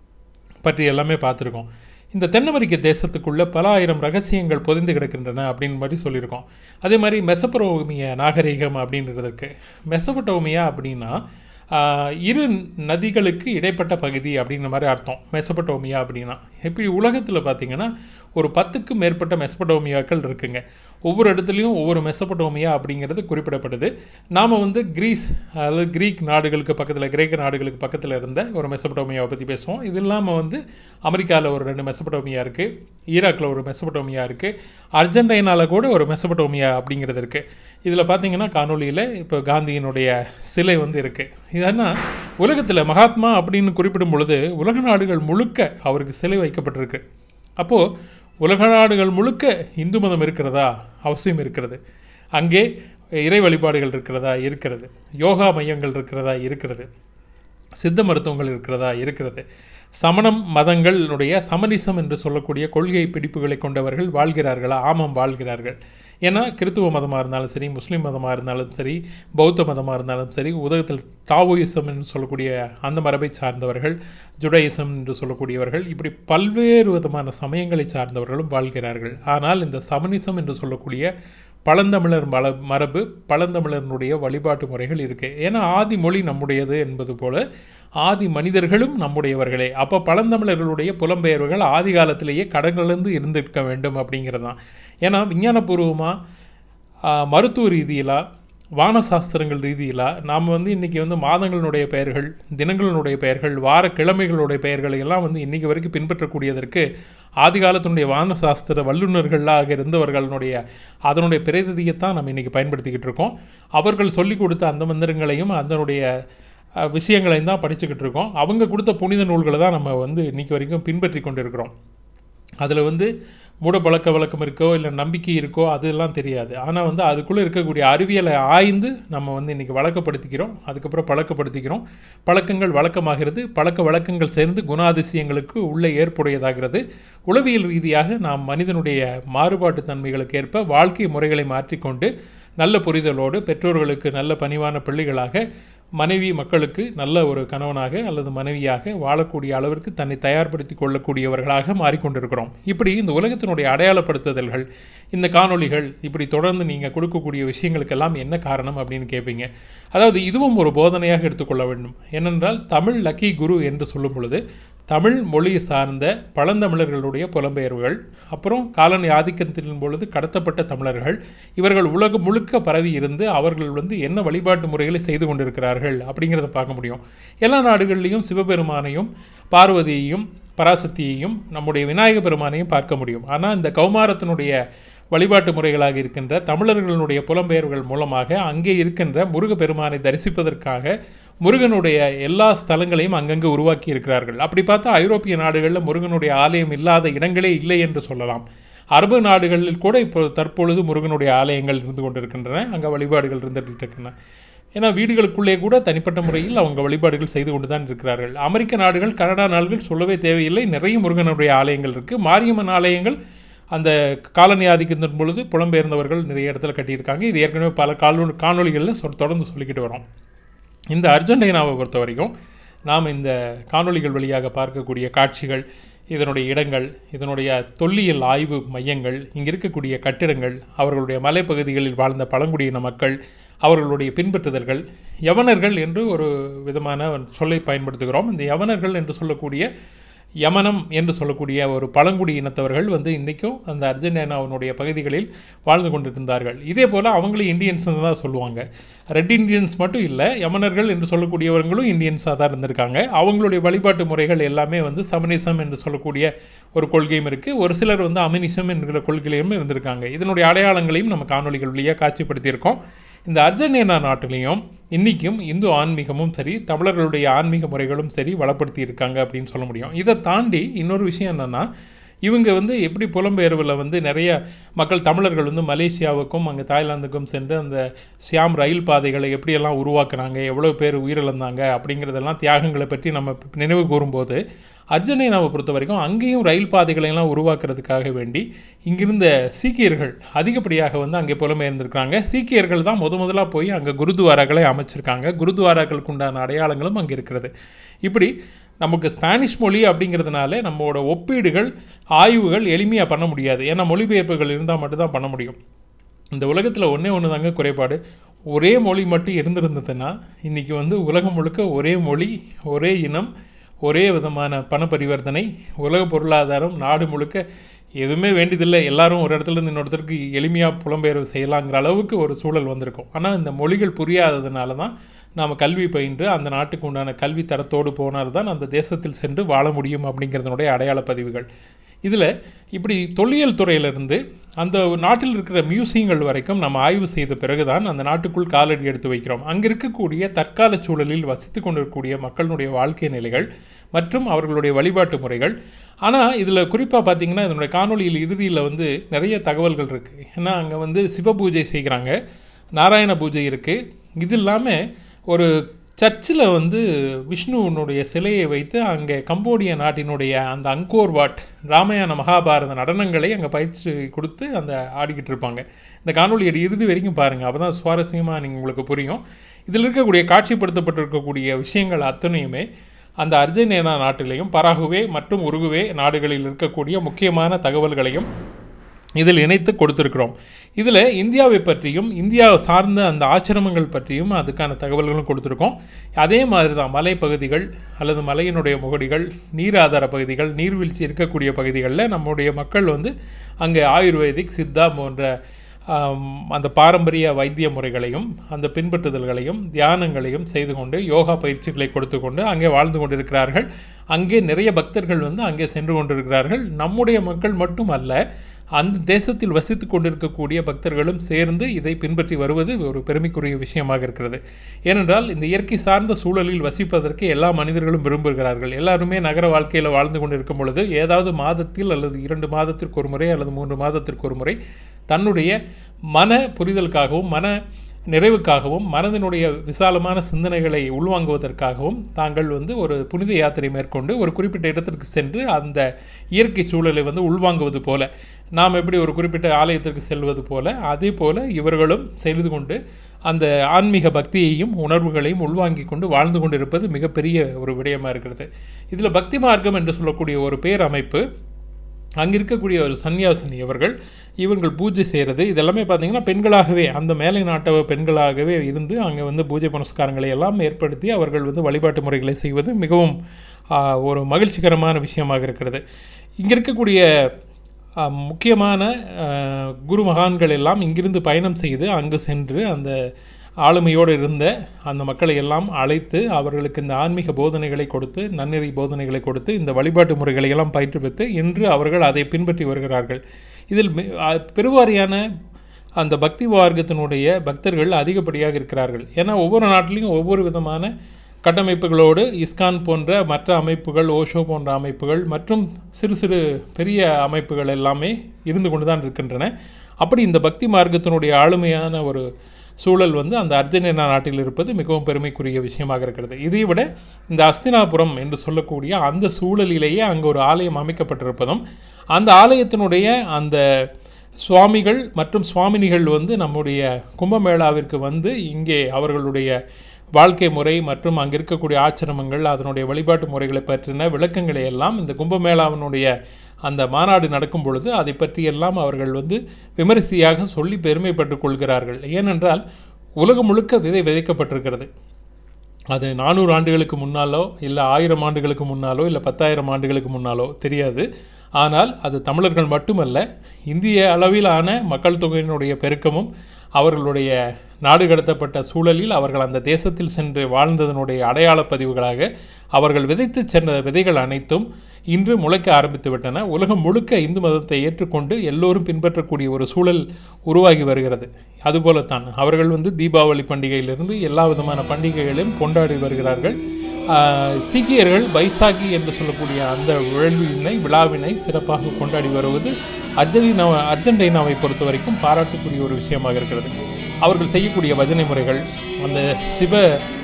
பற்றி எல்லாமே பார்த்துருக்கோம் இந்த தென் அமெரிக்க தேசத்துக்குள்ள பல ஆயிரம் ரகசியங்கள் பொதிந்து கிடக்கின்றன அப்படின்னு மாதிரி சொல்லியிருக்கோம் அதே மாதிரி மெசபரோமிய நாகரிகம் அப்படின்றதுக்கு மெசபட்டோமியா அப்படின்னா ஆஹ், இரு நதிகளுக்கு இடைப்பட்ட பகுதி அப்படின்ற மாதிரி அர்த்தம் மெசபட்டோமியா அப்படின்னா இப்படி உலகத்தில் பார்த்தீங்கன்னா ஒரு பத்துக்கும் மேற்பட்ட மெசபட்டோமியாக்கள் இருக்குங்க ஒவ்வொரு இடத்துலையும் ஒவ்வொரு மெசபட்டோமியா அப்படிங்கிறது குறிப்பிடப்படுது நாம் வந்து கிரீஸ் அதாவது கிரீக் நாடுகளுக்கு பக்கத்தில் கிரேக்க நாடுகளுக்கு பக்கத்தில் இருந்த ஒரு மெசபட்டோமியாவை பற்றி பேசுவோம் இது இல்லாமல் வந்து அமெரிக்காவில் ஒரு ரெண்டு மெசபட்டோமியா இருக்குது ஈராக்கில் ஒரு மெசபட்டோமியா இருக்குது அர்ஜென்டைனாவில் கூட ஒரு மெசபட்டோமியா அப்படிங்கிறது இருக்குது இதில் பார்த்தீங்கன்னா காணொளியில் இப்போ காந்தியினுடைய சிலை வந்து இருக்குது இதனா உலகத்தில் மகாத்மா அப்படின்னு குறிப்பிடும் பொழுது உலக நாடுகள் முழுக்க அவருக்கு சிலை வைக்கப்பட்டிருக்கு அப்போது உலக நாடுகள் முழுக்க இந்து மதம் இருக்கிறதா அவசியம் இருக்கிறது அங்கே இறை வழிபாடுகள் இருக்கிறதா இருக்கிறது யோகா மையங்கள் இருக்கிறதா இருக்கிறது சித்த மருத்துவங்கள் இருக்கிறதா இருக்கிறது சமணம் மதங்களுடைய சமனிசம் என்று சொல்லக்கூடிய கொள்கை பிடிப்புகளை கொண்டவர்கள் வாழ்கிறார்களா ஆமாம் வாழ்கிறார்கள் ஏன்னா கிறித்துவ மதமாக இருந்தாலும் சரி முஸ்லீம் மதமாக இருந்தாலும் சரி பௌத்த மதமாக இருந்தாலும் சரி உலகத்தில் டாவோயிசம் என்று சொல்லக்கூடிய அந்த மரபை சார்ந்தவர்கள் ஜுடையிசம் என்று சொல்லக்கூடியவர்கள் இப்படி பல்வேறு விதமான சமயங்களை சார்ந்தவர்களும் வாழ்கிறார்கள் ஆனால் இந்த சமனிசம் என்று சொல்லக்கூடிய பழந்தமிழர் மல மரபு பழந்தமிழர்களுடைய வழிபாட்டு முறைகள் இருக்குது ஏன்னா ஆதி மொழி நம்முடையது என்பது போல ஆதி மனிதர்களும் நம்முடையவர்களே அப்போ பழந்தமிழர்களுடைய புலம்பெயர்வுகள் ஆதி காலத்திலேயே கடன்கலந்து இருந்திருக்க வேண்டும் அப்படிங்கிறது தான் ஏன்னா விஞ்ஞானபூர்வமாக மருத்துவ ரீதியிலாக வானசாஸ்திரங்கள் ரீதியிலாக நாம் வந்து இன்றைக்கி வந்து மாதங்களினுடைய பெயர்கள் தினங்களினுடைய பெயர்கள் வார கிழமைகளுடைய பெயர்களை எல்லாம் வந்து இன்றைக்கி வரைக்கும் பின்பற்றக்கூடியதற்கு ஆதி காலத்தினுடைய வானசாஸ்திர வல்லுநர்களாக இருந்தவர்களுடைய அதனுடைய பிரதியைத்தான் நம்ம இன்றைக்கி பயன்படுத்திக்கிட்டு இருக்கோம் அவர்கள் சொல்லிக் கொடுத்த அந்த மந்திரங்களையும் அதனுடைய அஹ், விஷயங்களையும் தான் படிச்சுக்கிட்டு இருக்கோம் அவங்க கொடுத்த புனித நூல்களை தான் நம்ம வந்து இன்னைக்கு வரைக்கும் பின்பற்றி கொண்டு இருக்கிறோம் அதில் வந்து மூட பழக்க வழக்கம் இருக்கோ இல்லை நம்பிக்கை இருக்கோ அதெல்லாம் தெரியாது ஆனால் வந்து அதுக்குள்ளே இருக்கக்கூடிய அறிவியலை ஆய்ந்து நம்ம வந்து இன்றைக்கி வழக்கப்படுத்திக்கிறோம் அதுக்கப்புறம் பழக்கப்படுத்திக்கிறோம் பழக்கங்கள் வழக்கமாகிறது பழக்க வழக்கங்கள் சேர்ந்து குணாதிசயங்களுக்கு உள்ளே ஏற்புடையதாகிறது உளவியல் ரீதியாக நாம் மனிதனுடைய மாறுபாட்டு தன்மைகளுக்கு ஏற்ப வாழ்க்கை முறைகளை மாற்றிக்கொண்டு நல்ல புரிதலோடு பெற்றோர்களுக்கு நல்ல பணிவான பிள்ளைகளாக மனைவி மக்களுக்கு நல்ல ஒரு கணவனாக அல்லது மனைவியாக வாழக்கூடிய அளவிற்கு தன்னை தயார்படுத்தி கொள்ளக்கூடியவர்களாக மாறிக்கொண்டிருக்கிறோம் இப்படி இந்த உலகத்தினுடைய அடையாளப்படுத்துதல்கள் இந்த காணொளிகள் இப்படி தொடர்ந்து நீங்கள் கொடுக்கக்கூடிய விஷயங்களுக்கெல்லாம் என்ன காரணம் அப்படின்னு கேட்பீங்க அதாவது இதுவும் ஒரு போதனையாக எடுத்துக்கொள்ள வேண்டும் ஏனென்றால் தமிழ் லக்கி குரு என்று சொல்லும் பொழுது தமிழ் மொழி சார்ந்த பழந்தமிழர்களுடைய புலம்பெயர்வுகள் அப்புறம் காலனி ஆதிக்கத்தின் பொழுது கடத்தப்பட்ட தமிழர்கள் இவர்கள் உலகம் முழுக்க பரவி இருந்து அவர்கள் வந்து என்ன வழிபாட்டு முறைகளை செய்து கொண்டிருக்கிறார்கள் அப்படிங்கிறத பார்க்க முடியும் எல்லா நாடுகள்லேயும் சிவபெருமானையும் பார்வதியையும் பராசக்தியையும் நம்முடைய விநாயக பெருமானையும் பார்க்க முடியும் ஆனால் இந்த கௌமாரத்தினுடைய வழிபாட்டு முறைகளாக இருக்கின்ற தமிழர்களுடைய புலம்பெயர்வுகள் மூலமாக அங்கே இருக்கின்ற முருக பெருமானை தரிசிப்பதற்காக முருகனுடைய எல்லா ஸ்தலங்களையும் அங்கங்கே உருவாக்கி இருக்கிறார்கள் அப்படி பார்த்தா ஐரோப்பிய நாடுகளில் முருகனுடைய ஆலயம் இல்லாத இடங்களே இல்லை என்று சொல்லலாம் அரபு நாடுகளில் கூட இப்போ தற்பொழுது முருகனுடைய ஆலயங்கள் இருந்து கொண்டிருக்கின்றன அங்கே வழிபாடுகள் இருந்துட்டு இருக்கின்றன ஏன்னா வீடுகளுக்குள்ளே கூட தனிப்பட்ட முறையில் அவங்க வழிபாடுகள் செய்து கொண்டு தான் இருக்கிறார்கள் அமெரிக்க நாடுகள் கனடா நாடுகள் சொல்லவே தேவையில்லை நிறைய முருகனுடைய ஆலயங்கள் இருக்குது மாரியம்மன் ஆலயங்கள் அந்த காலனி ஆதிக்கத்தின் பொழுது புலம்பெயர்ந்தவர்கள் நிறைய இடத்துல கட்டியிருக்காங்க இது ஏற்கனவே பல காணொலி காணொலிகளில் சொ தொடர்ந்து சொல்லிக்கிட்டு வரோம் இந்த அர்ஜென்டினாவை பொறுத்த வரைக்கும் நாம் இந்த காணொளிகள் வழியாக பார்க்கக்கூடிய காட்சிகள் இதனுடைய இடங்கள் இதனுடைய தொல்லியல் ஆய்வு மையங்கள் இங்கே இருக்கக்கூடிய கட்டிடங்கள் அவர்களுடைய மலைப்பகுதிகளில் வாழ்ந்த பழங்குடியின மக்கள் அவர்களுடைய பின்பற்றுதல்கள் யவனர்கள் என்று ஒரு விதமான சொல்லை பயன்படுத்துகிறோம் இந்த யவனர்கள் என்று சொல்லக்கூடிய யமனம் என்று சொல்லக்கூடிய ஒரு பழங்குடி இனத்தவர்கள் வந்து இன்றைக்கும் அந்த அர்ஜென்டினாவினுடைய பகுதிகளில் வாழ்ந்து கொண்டிருந்தார்கள் இதே போல் அவங்களும் இந்தியன்ஸ் தான் சொல்லுவாங்க ரெட் இந்தியன்ஸ் மட்டும் இல்லை யமனர்கள் என்று சொல்லக்கூடியவர்களும் இந்தியன்ஸாக தான் இருந்திருக்காங்க அவங்களுடைய வழிபாட்டு முறைகள் எல்லாமே வந்து சமனிசம் என்று சொல்லக்கூடிய ஒரு கொள்கையும் இருக்குது ஒரு சிலர் வந்து அமினிசம் என்கிற கொள்கையிலும் இருந்திருக்காங்க இதனுடைய அடையாளங்களையும் நம்ம காணொலிகள் வழியாக காட்சிப்படுத்தியிருக்கோம் இந்த அர்ஜென்டினா நாட்டிலையும் இன்றைக்கும் இந்து ஆன்மீகமும் சரி தமிழர்களுடைய ஆன்மீக முறைகளும் சரி வளப்படுத்தி இருக்காங்க அப்படின்னு சொல்ல முடியும் இதை தாண்டி இன்னொரு விஷயம் என்னென்னா இவங்க வந்து எப்படி புலம்பெயர்வில் வந்து நிறைய மக்கள் தமிழர்கள் வந்து மலேசியாவுக்கும் அங்கே தாய்லாந்துக்கும் சென்று அந்த சியாம் ரயில் பாதைகளை எப்படியெல்லாம் உருவாக்குனாங்க எவ்வளோ பேர் உயிரிழந்தாங்க அப்படிங்கிறதெல்லாம் தியாகங்களை பற்றி நம்ம நினைவு கூறும்போது அர்ஜென்டினாவை பொறுத்த வரைக்கும் அங்கேயும் ரயில் பாதைகளை எல்லாம் உருவாக்குறதுக்காக வேண்டி இங்கிருந்த சீக்கியர்கள் அதிகப்படியாக வந்து அங்கே புலம்பெயர்ந்திருக்கிறாங்க சீக்கியர்கள் தான் முத முதலாக போய் அங்கே குருத்வாராக்களை அமைச்சிருக்காங்க குருத்வாராக்களுக்கு உண்டான அடையாளங்களும் அங்கே இருக்கிறது இப்படி நமக்கு ஸ்பானிஷ் மொழி அப்படிங்கிறதுனால நம்மளோட ஒப்பீடுகள் ஆய்வுகள் எளிமையாக பண்ண முடியாது ஏன்னா மொழிபெயர்ப்புகள் இருந்தால் மட்டும்தான் பண்ண முடியும் இந்த உலகத்தில் ஒன்றே ஒன்று தாங்க குறைபாடு ஒரே மொழி மட்டும் இருந்திருந்ததுன்னா இன்றைக்கி வந்து உலகம் முழுக்க ஒரே மொழி ஒரே இனம் ஒரே விதமான பண பரிவர்த்தனை உலக பொருளாதாரம் நாடு முழுக்க எதுவுமே வேண்டியதில்லை எல்லாரும் ஒரு இடத்துல இருந்து இன்னொருத்தருக்கு எளிமையாக புலம்பெயர்வு செய்யலாங்கிற அளவுக்கு ஒரு சூழல் வந்திருக்கும் ஆனால் இந்த மொழிகள் புரியாததுனால தான் நாம் கல்வி பயின்று அந்த நாட்டுக்கு உண்டான கல்வி தரத்தோடு போனால் தான் அந்த தேசத்தில் சென்று வாழ முடியும் அப்படிங்கிறதுனுடைய அடையாள பதிவுகள் இதில் இப்படி தொல்லியல் துறையிலிருந்து அந்த நாட்டில் இருக்கிற மியூசியங்கள் வரைக்கும் நம்ம ஆய்வு செய்த பிறகு தான் அந்த நாட்டுக்குள் காலடி எடுத்து வைக்கிறோம் அங்கே இருக்கக்கூடிய தற்கால சூழலில் வசித்து கொண்டிருக்கக்கூடிய மக்களுடைய வாழ்க்கை நிலைகள் மற்றும் அவர்களுடைய வழிபாட்டு முறைகள் ஆனால் இதில் குறிப்பாக பார்த்தீங்கன்னா இதனுடைய காணொலியில் இறுதியில் வந்து நிறைய தகவல்கள் இருக்குது ஏன்னா அங்கே வந்து சிவ பூஜை செய்கிறாங்க நாராயண பூஜை இருக்குது இது இல்லாமல் ஒரு சர்ச்சில் வந்து விஷ்ணுவனுடைய சிலையை வைத்து அங்கே கம்போடிய நாட்டினுடைய அந்த அங்கோர் வாட் ராமாயண மகாபாரத நடனங்களை அங்கே பயிற்சி கொடுத்து அந்த ஆடிக்கிட்டு இருப்பாங்க இந்த காணொலியோட இறுதி வரைக்கும் பாருங்கள் அப்போ தான் சுவாரஸ்யமாக நீங்கள் உங்களுக்கு புரியும் இதில் இருக்கக்கூடிய காட்சிப்படுத்தப்பட்டிருக்கக்கூடிய விஷயங்கள் அத்தனையுமே அந்த அர்ஜென்டினா நாட்டிலையும் பராகுவே மற்றும் உருகுவே நாடுகளில் இருக்கக்கூடிய முக்கியமான தகவல்களையும் இதில் இணைத்து கொடுத்துருக்குறோம் இதில் இந்தியாவை பற்றியும் இந்தியா சார்ந்த அந்த ஆச்சிரமங்கள் பற்றியும் அதுக்கான தகவல்களும் கொடுத்துருக்கோம் அதே மாதிரி தான் மலைப்பகுதிகள் அல்லது மலையினுடைய முகடிகள் நீர் ஆதார பகுதிகள் நீர்வீழ்ச்சி இருக்கக்கூடிய பகுதிகளில் நம்முடைய மக்கள் வந்து அங்கே ஆயுர்வேதிக் சித்தா போன்ற அந்த பாரம்பரிய வைத்திய முறைகளையும் அந்த பின்பற்றுதல்களையும் தியானங்களையும் செய்து கொண்டு யோகா பயிற்சிகளை கொடுத்து கொண்டு அங்கே வாழ்ந்து கொண்டிருக்கிறார்கள் அங்கே நிறைய பக்தர்கள் வந்து அங்கே சென்று கொண்டிருக்கிறார்கள் நம்முடைய மக்கள் மட்டும் அல்ல அந்த தேசத்தில் வசித்து கொண்டிருக்கக்கூடிய பக்தர்களும் சேர்ந்து இதை பின்பற்றி வருவது ஒரு பெருமைக்குரிய விஷயமாக இருக்கிறது ஏனென்றால் இந்த இயற்கை சார்ந்த சூழலில் வசிப்பதற்கு எல்லா மனிதர்களும் விரும்புகிறார்கள் எல்லாருமே நகர வாழ்க்கையில் வாழ்ந்து கொண்டிருக்கும் பொழுது ஏதாவது மாதத்தில் அல்லது இரண்டு மாதத்திற்கு ஒரு முறை அல்லது மூன்று மாதத்திற்கு ஒரு முறை தன்னுடைய மன புரிதலுக்காகவும் மன நிறைவுக்காகவும் மனதினுடைய விசாலமான சிந்தனைகளை உள்வாங்குவதற்காகவும் தாங்கள் வந்து ஒரு புனித யாத்திரை மேற்கொண்டு ஒரு குறிப்பிட்ட இடத்திற்கு சென்று அந்த இயற்கை சூழலை வந்து உள்வாங்குவது போல நாம் எப்படி ஒரு குறிப்பிட்ட ஆலயத்திற்கு செல்வது போல அதே போல இவர்களும் செய்து கொண்டு அந்த ஆன்மீக பக்தியையும் உணர்வுகளையும் உள்வாங்கி கொண்டு வாழ்ந்து கொண்டிருப்பது மிகப்பெரிய ஒரு விடயமாக இருக்கிறது இதில் பக்தி மார்க்கம் என்று சொல்லக்கூடிய ஒரு பேர் அமைப்பு அங்கே இருக்கக்கூடிய ஒரு சன்னியாசினி அவர்கள் இவங்கள் பூஜை செய்கிறது இதெல்லாமே பார்த்திங்கன்னா பெண்களாகவே அந்த மேலை நாட்டவ பெண்களாகவே இருந்து அங்கே வந்து பூஜை புனஸ்காரங்களை எல்லாம் ஏற்படுத்தி அவர்கள் வந்து வழிபாட்டு முறைகளை செய்வது மிகவும் ஒரு மகிழ்ச்சிகரமான விஷயமாக இருக்கிறது இங்கே இருக்கக்கூடிய முக்கியமான குரு மகான்கள் எல்லாம் இங்கிருந்து பயணம் செய்து அங்கு சென்று அந்த ஆளுமையோடு இருந்த அந்த மக்களை எல்லாம் அழைத்து அவர்களுக்கு இந்த ஆன்மீக போதனைகளை கொடுத்து நன்னெறி போதனைகளை கொடுத்து இந்த வழிபாட்டு முறைகளை எல்லாம் பயிற்றுவித்து இன்று அவர்கள் அதை பின்பற்றி வருகிறார்கள் இதில் பெருவாரியான அந்த பக்தி வார்க்கத்தினுடைய பக்தர்கள் அதிகப்படியாக இருக்கிறார்கள் ஏன்னா ஒவ்வொரு நாட்டிலையும் ஒவ்வொரு விதமான கட்டமைப்புகளோடு இஸ்கான் போன்ற மற்ற அமைப்புகள் ஓஷோ போன்ற அமைப்புகள் மற்றும் சிறு சிறு பெரிய அமைப்புகள் எல்லாமே இருந்து கொண்டு தான் இருக்கின்றன அப்படி இந்த பக்தி மார்க்கத்தினுடைய ஆளுமையான ஒரு சூழல் வந்து அந்த அர்ஜென்டினா நாட்டில் இருப்பது மிகவும் பெருமைக்குரிய விஷயமாக இருக்கிறது இதை விட இந்த அஸ்தினாபுரம் என்று சொல்லக்கூடிய அந்த சூழலிலேயே அங்கே ஒரு ஆலயம் அமைக்கப்பட்டிருப்பதும் அந்த ஆலயத்தினுடைய அந்த சுவாமிகள் மற்றும் சுவாமினிகள் வந்து நம்முடைய கும்பமேளாவிற்கு வந்து இங்கே அவர்களுடைய வாழ்க்கை முறை மற்றும் அங்கே இருக்கக்கூடிய ஆச்சிரமங்கள் அதனுடைய வழிபாட்டு முறைகளை பற்றின விளக்கங்களை எல்லாம் இந்த கும்பமேளாவினுடைய அந்த மாநாடு நடக்கும் பொழுது அதை பற்றியெல்லாம் அவர்கள் வந்து விமரிசையாக சொல்லி பெருமைப்பட்டு கொள்கிறார்கள் ஏனென்றால் உலகம் முழுக்க விதை விதைக்கப்பட்டிருக்கிறது அது நானூறு ஆண்டுகளுக்கு முன்னாலோ இல்லை ஆயிரம் ஆண்டுகளுக்கு முன்னாலோ இல்லை பத்தாயிரம் ஆண்டுகளுக்கு முன்னாலோ தெரியாது ஆனால் அது தமிழர்கள் மட்டுமல்ல இந்திய அளவிலான மக்கள் தொகையினுடைய பெருக்கமும் அவர்களுடைய நாடு கடத்தப்பட்ட சூழலில் அவர்கள் அந்த தேசத்தில் சென்று வாழ்ந்ததனுடைய அடையாள பதிவுகளாக அவர்கள் விதைத்து சென்ற விதைகள் அனைத்தும் இன்று முளைக்க ஆரம்பித்து விட்டன உலகம் முழுக்க இந்து மதத்தை ஏற்றுக்கொண்டு எல்லோரும் பின்பற்றக்கூடிய ஒரு சூழல் உருவாகி வருகிறது அதுபோலத்தான் அவர்கள் வந்து தீபாவளி பண்டிகையிலிருந்து எல்லா விதமான பண்டிகைகளையும் கொண்டாடி வருகிறார்கள் சீக்கியர்கள் பைசாகி என்று சொல்லக்கூடிய அந்த விழாவினை விழாவினை சிறப்பாக கொண்டாடி வருவது அர்ஜென்டினா அர்ஜென்டினாவை பொறுத்த வரைக்கும் பாராட்டுக்குரிய ஒரு விஷயமாக இருக்கிறது அவர்கள் செய்யக்கூடிய பஜனை முறைகள் அந்த சிவ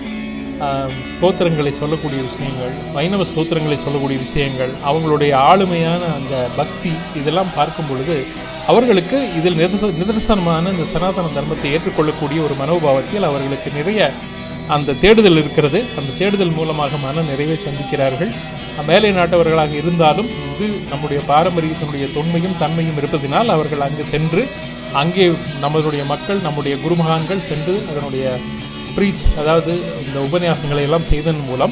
ஸ்தோத்திரங்களை சொல்லக்கூடிய விஷயங்கள் வைணவ ஸ்தோத்திரங்களை சொல்லக்கூடிய விஷயங்கள் அவங்களுடைய ஆளுமையான அந்த பக்தி இதெல்லாம் பார்க்கும் பொழுது அவர்களுக்கு இதில் நிதர்ச நிதர்சனமான இந்த சனாதன தர்மத்தை ஏற்றுக்கொள்ளக்கூடிய ஒரு மனோபாவத்தில் அவர்களுக்கு நிறைய அந்த தேடுதல் இருக்கிறது அந்த தேடுதல் மூலமாக மன நிறைவை சந்திக்கிறார்கள் மேலை நாட்டவர்களாக இருந்தாலும் இது நம்முடைய பாரம்பரியத்தினுடைய தொன்மையும் தன்மையும் இருப்பதினால் அவர்கள் அங்கு சென்று அங்கே நம்மளுடைய மக்கள் நம்முடைய குருமகான்கள் சென்று அதனுடைய ப்ரீச் அதாவது இந்த உபன்யாசங்களை எல்லாம் செய்ததன் மூலம்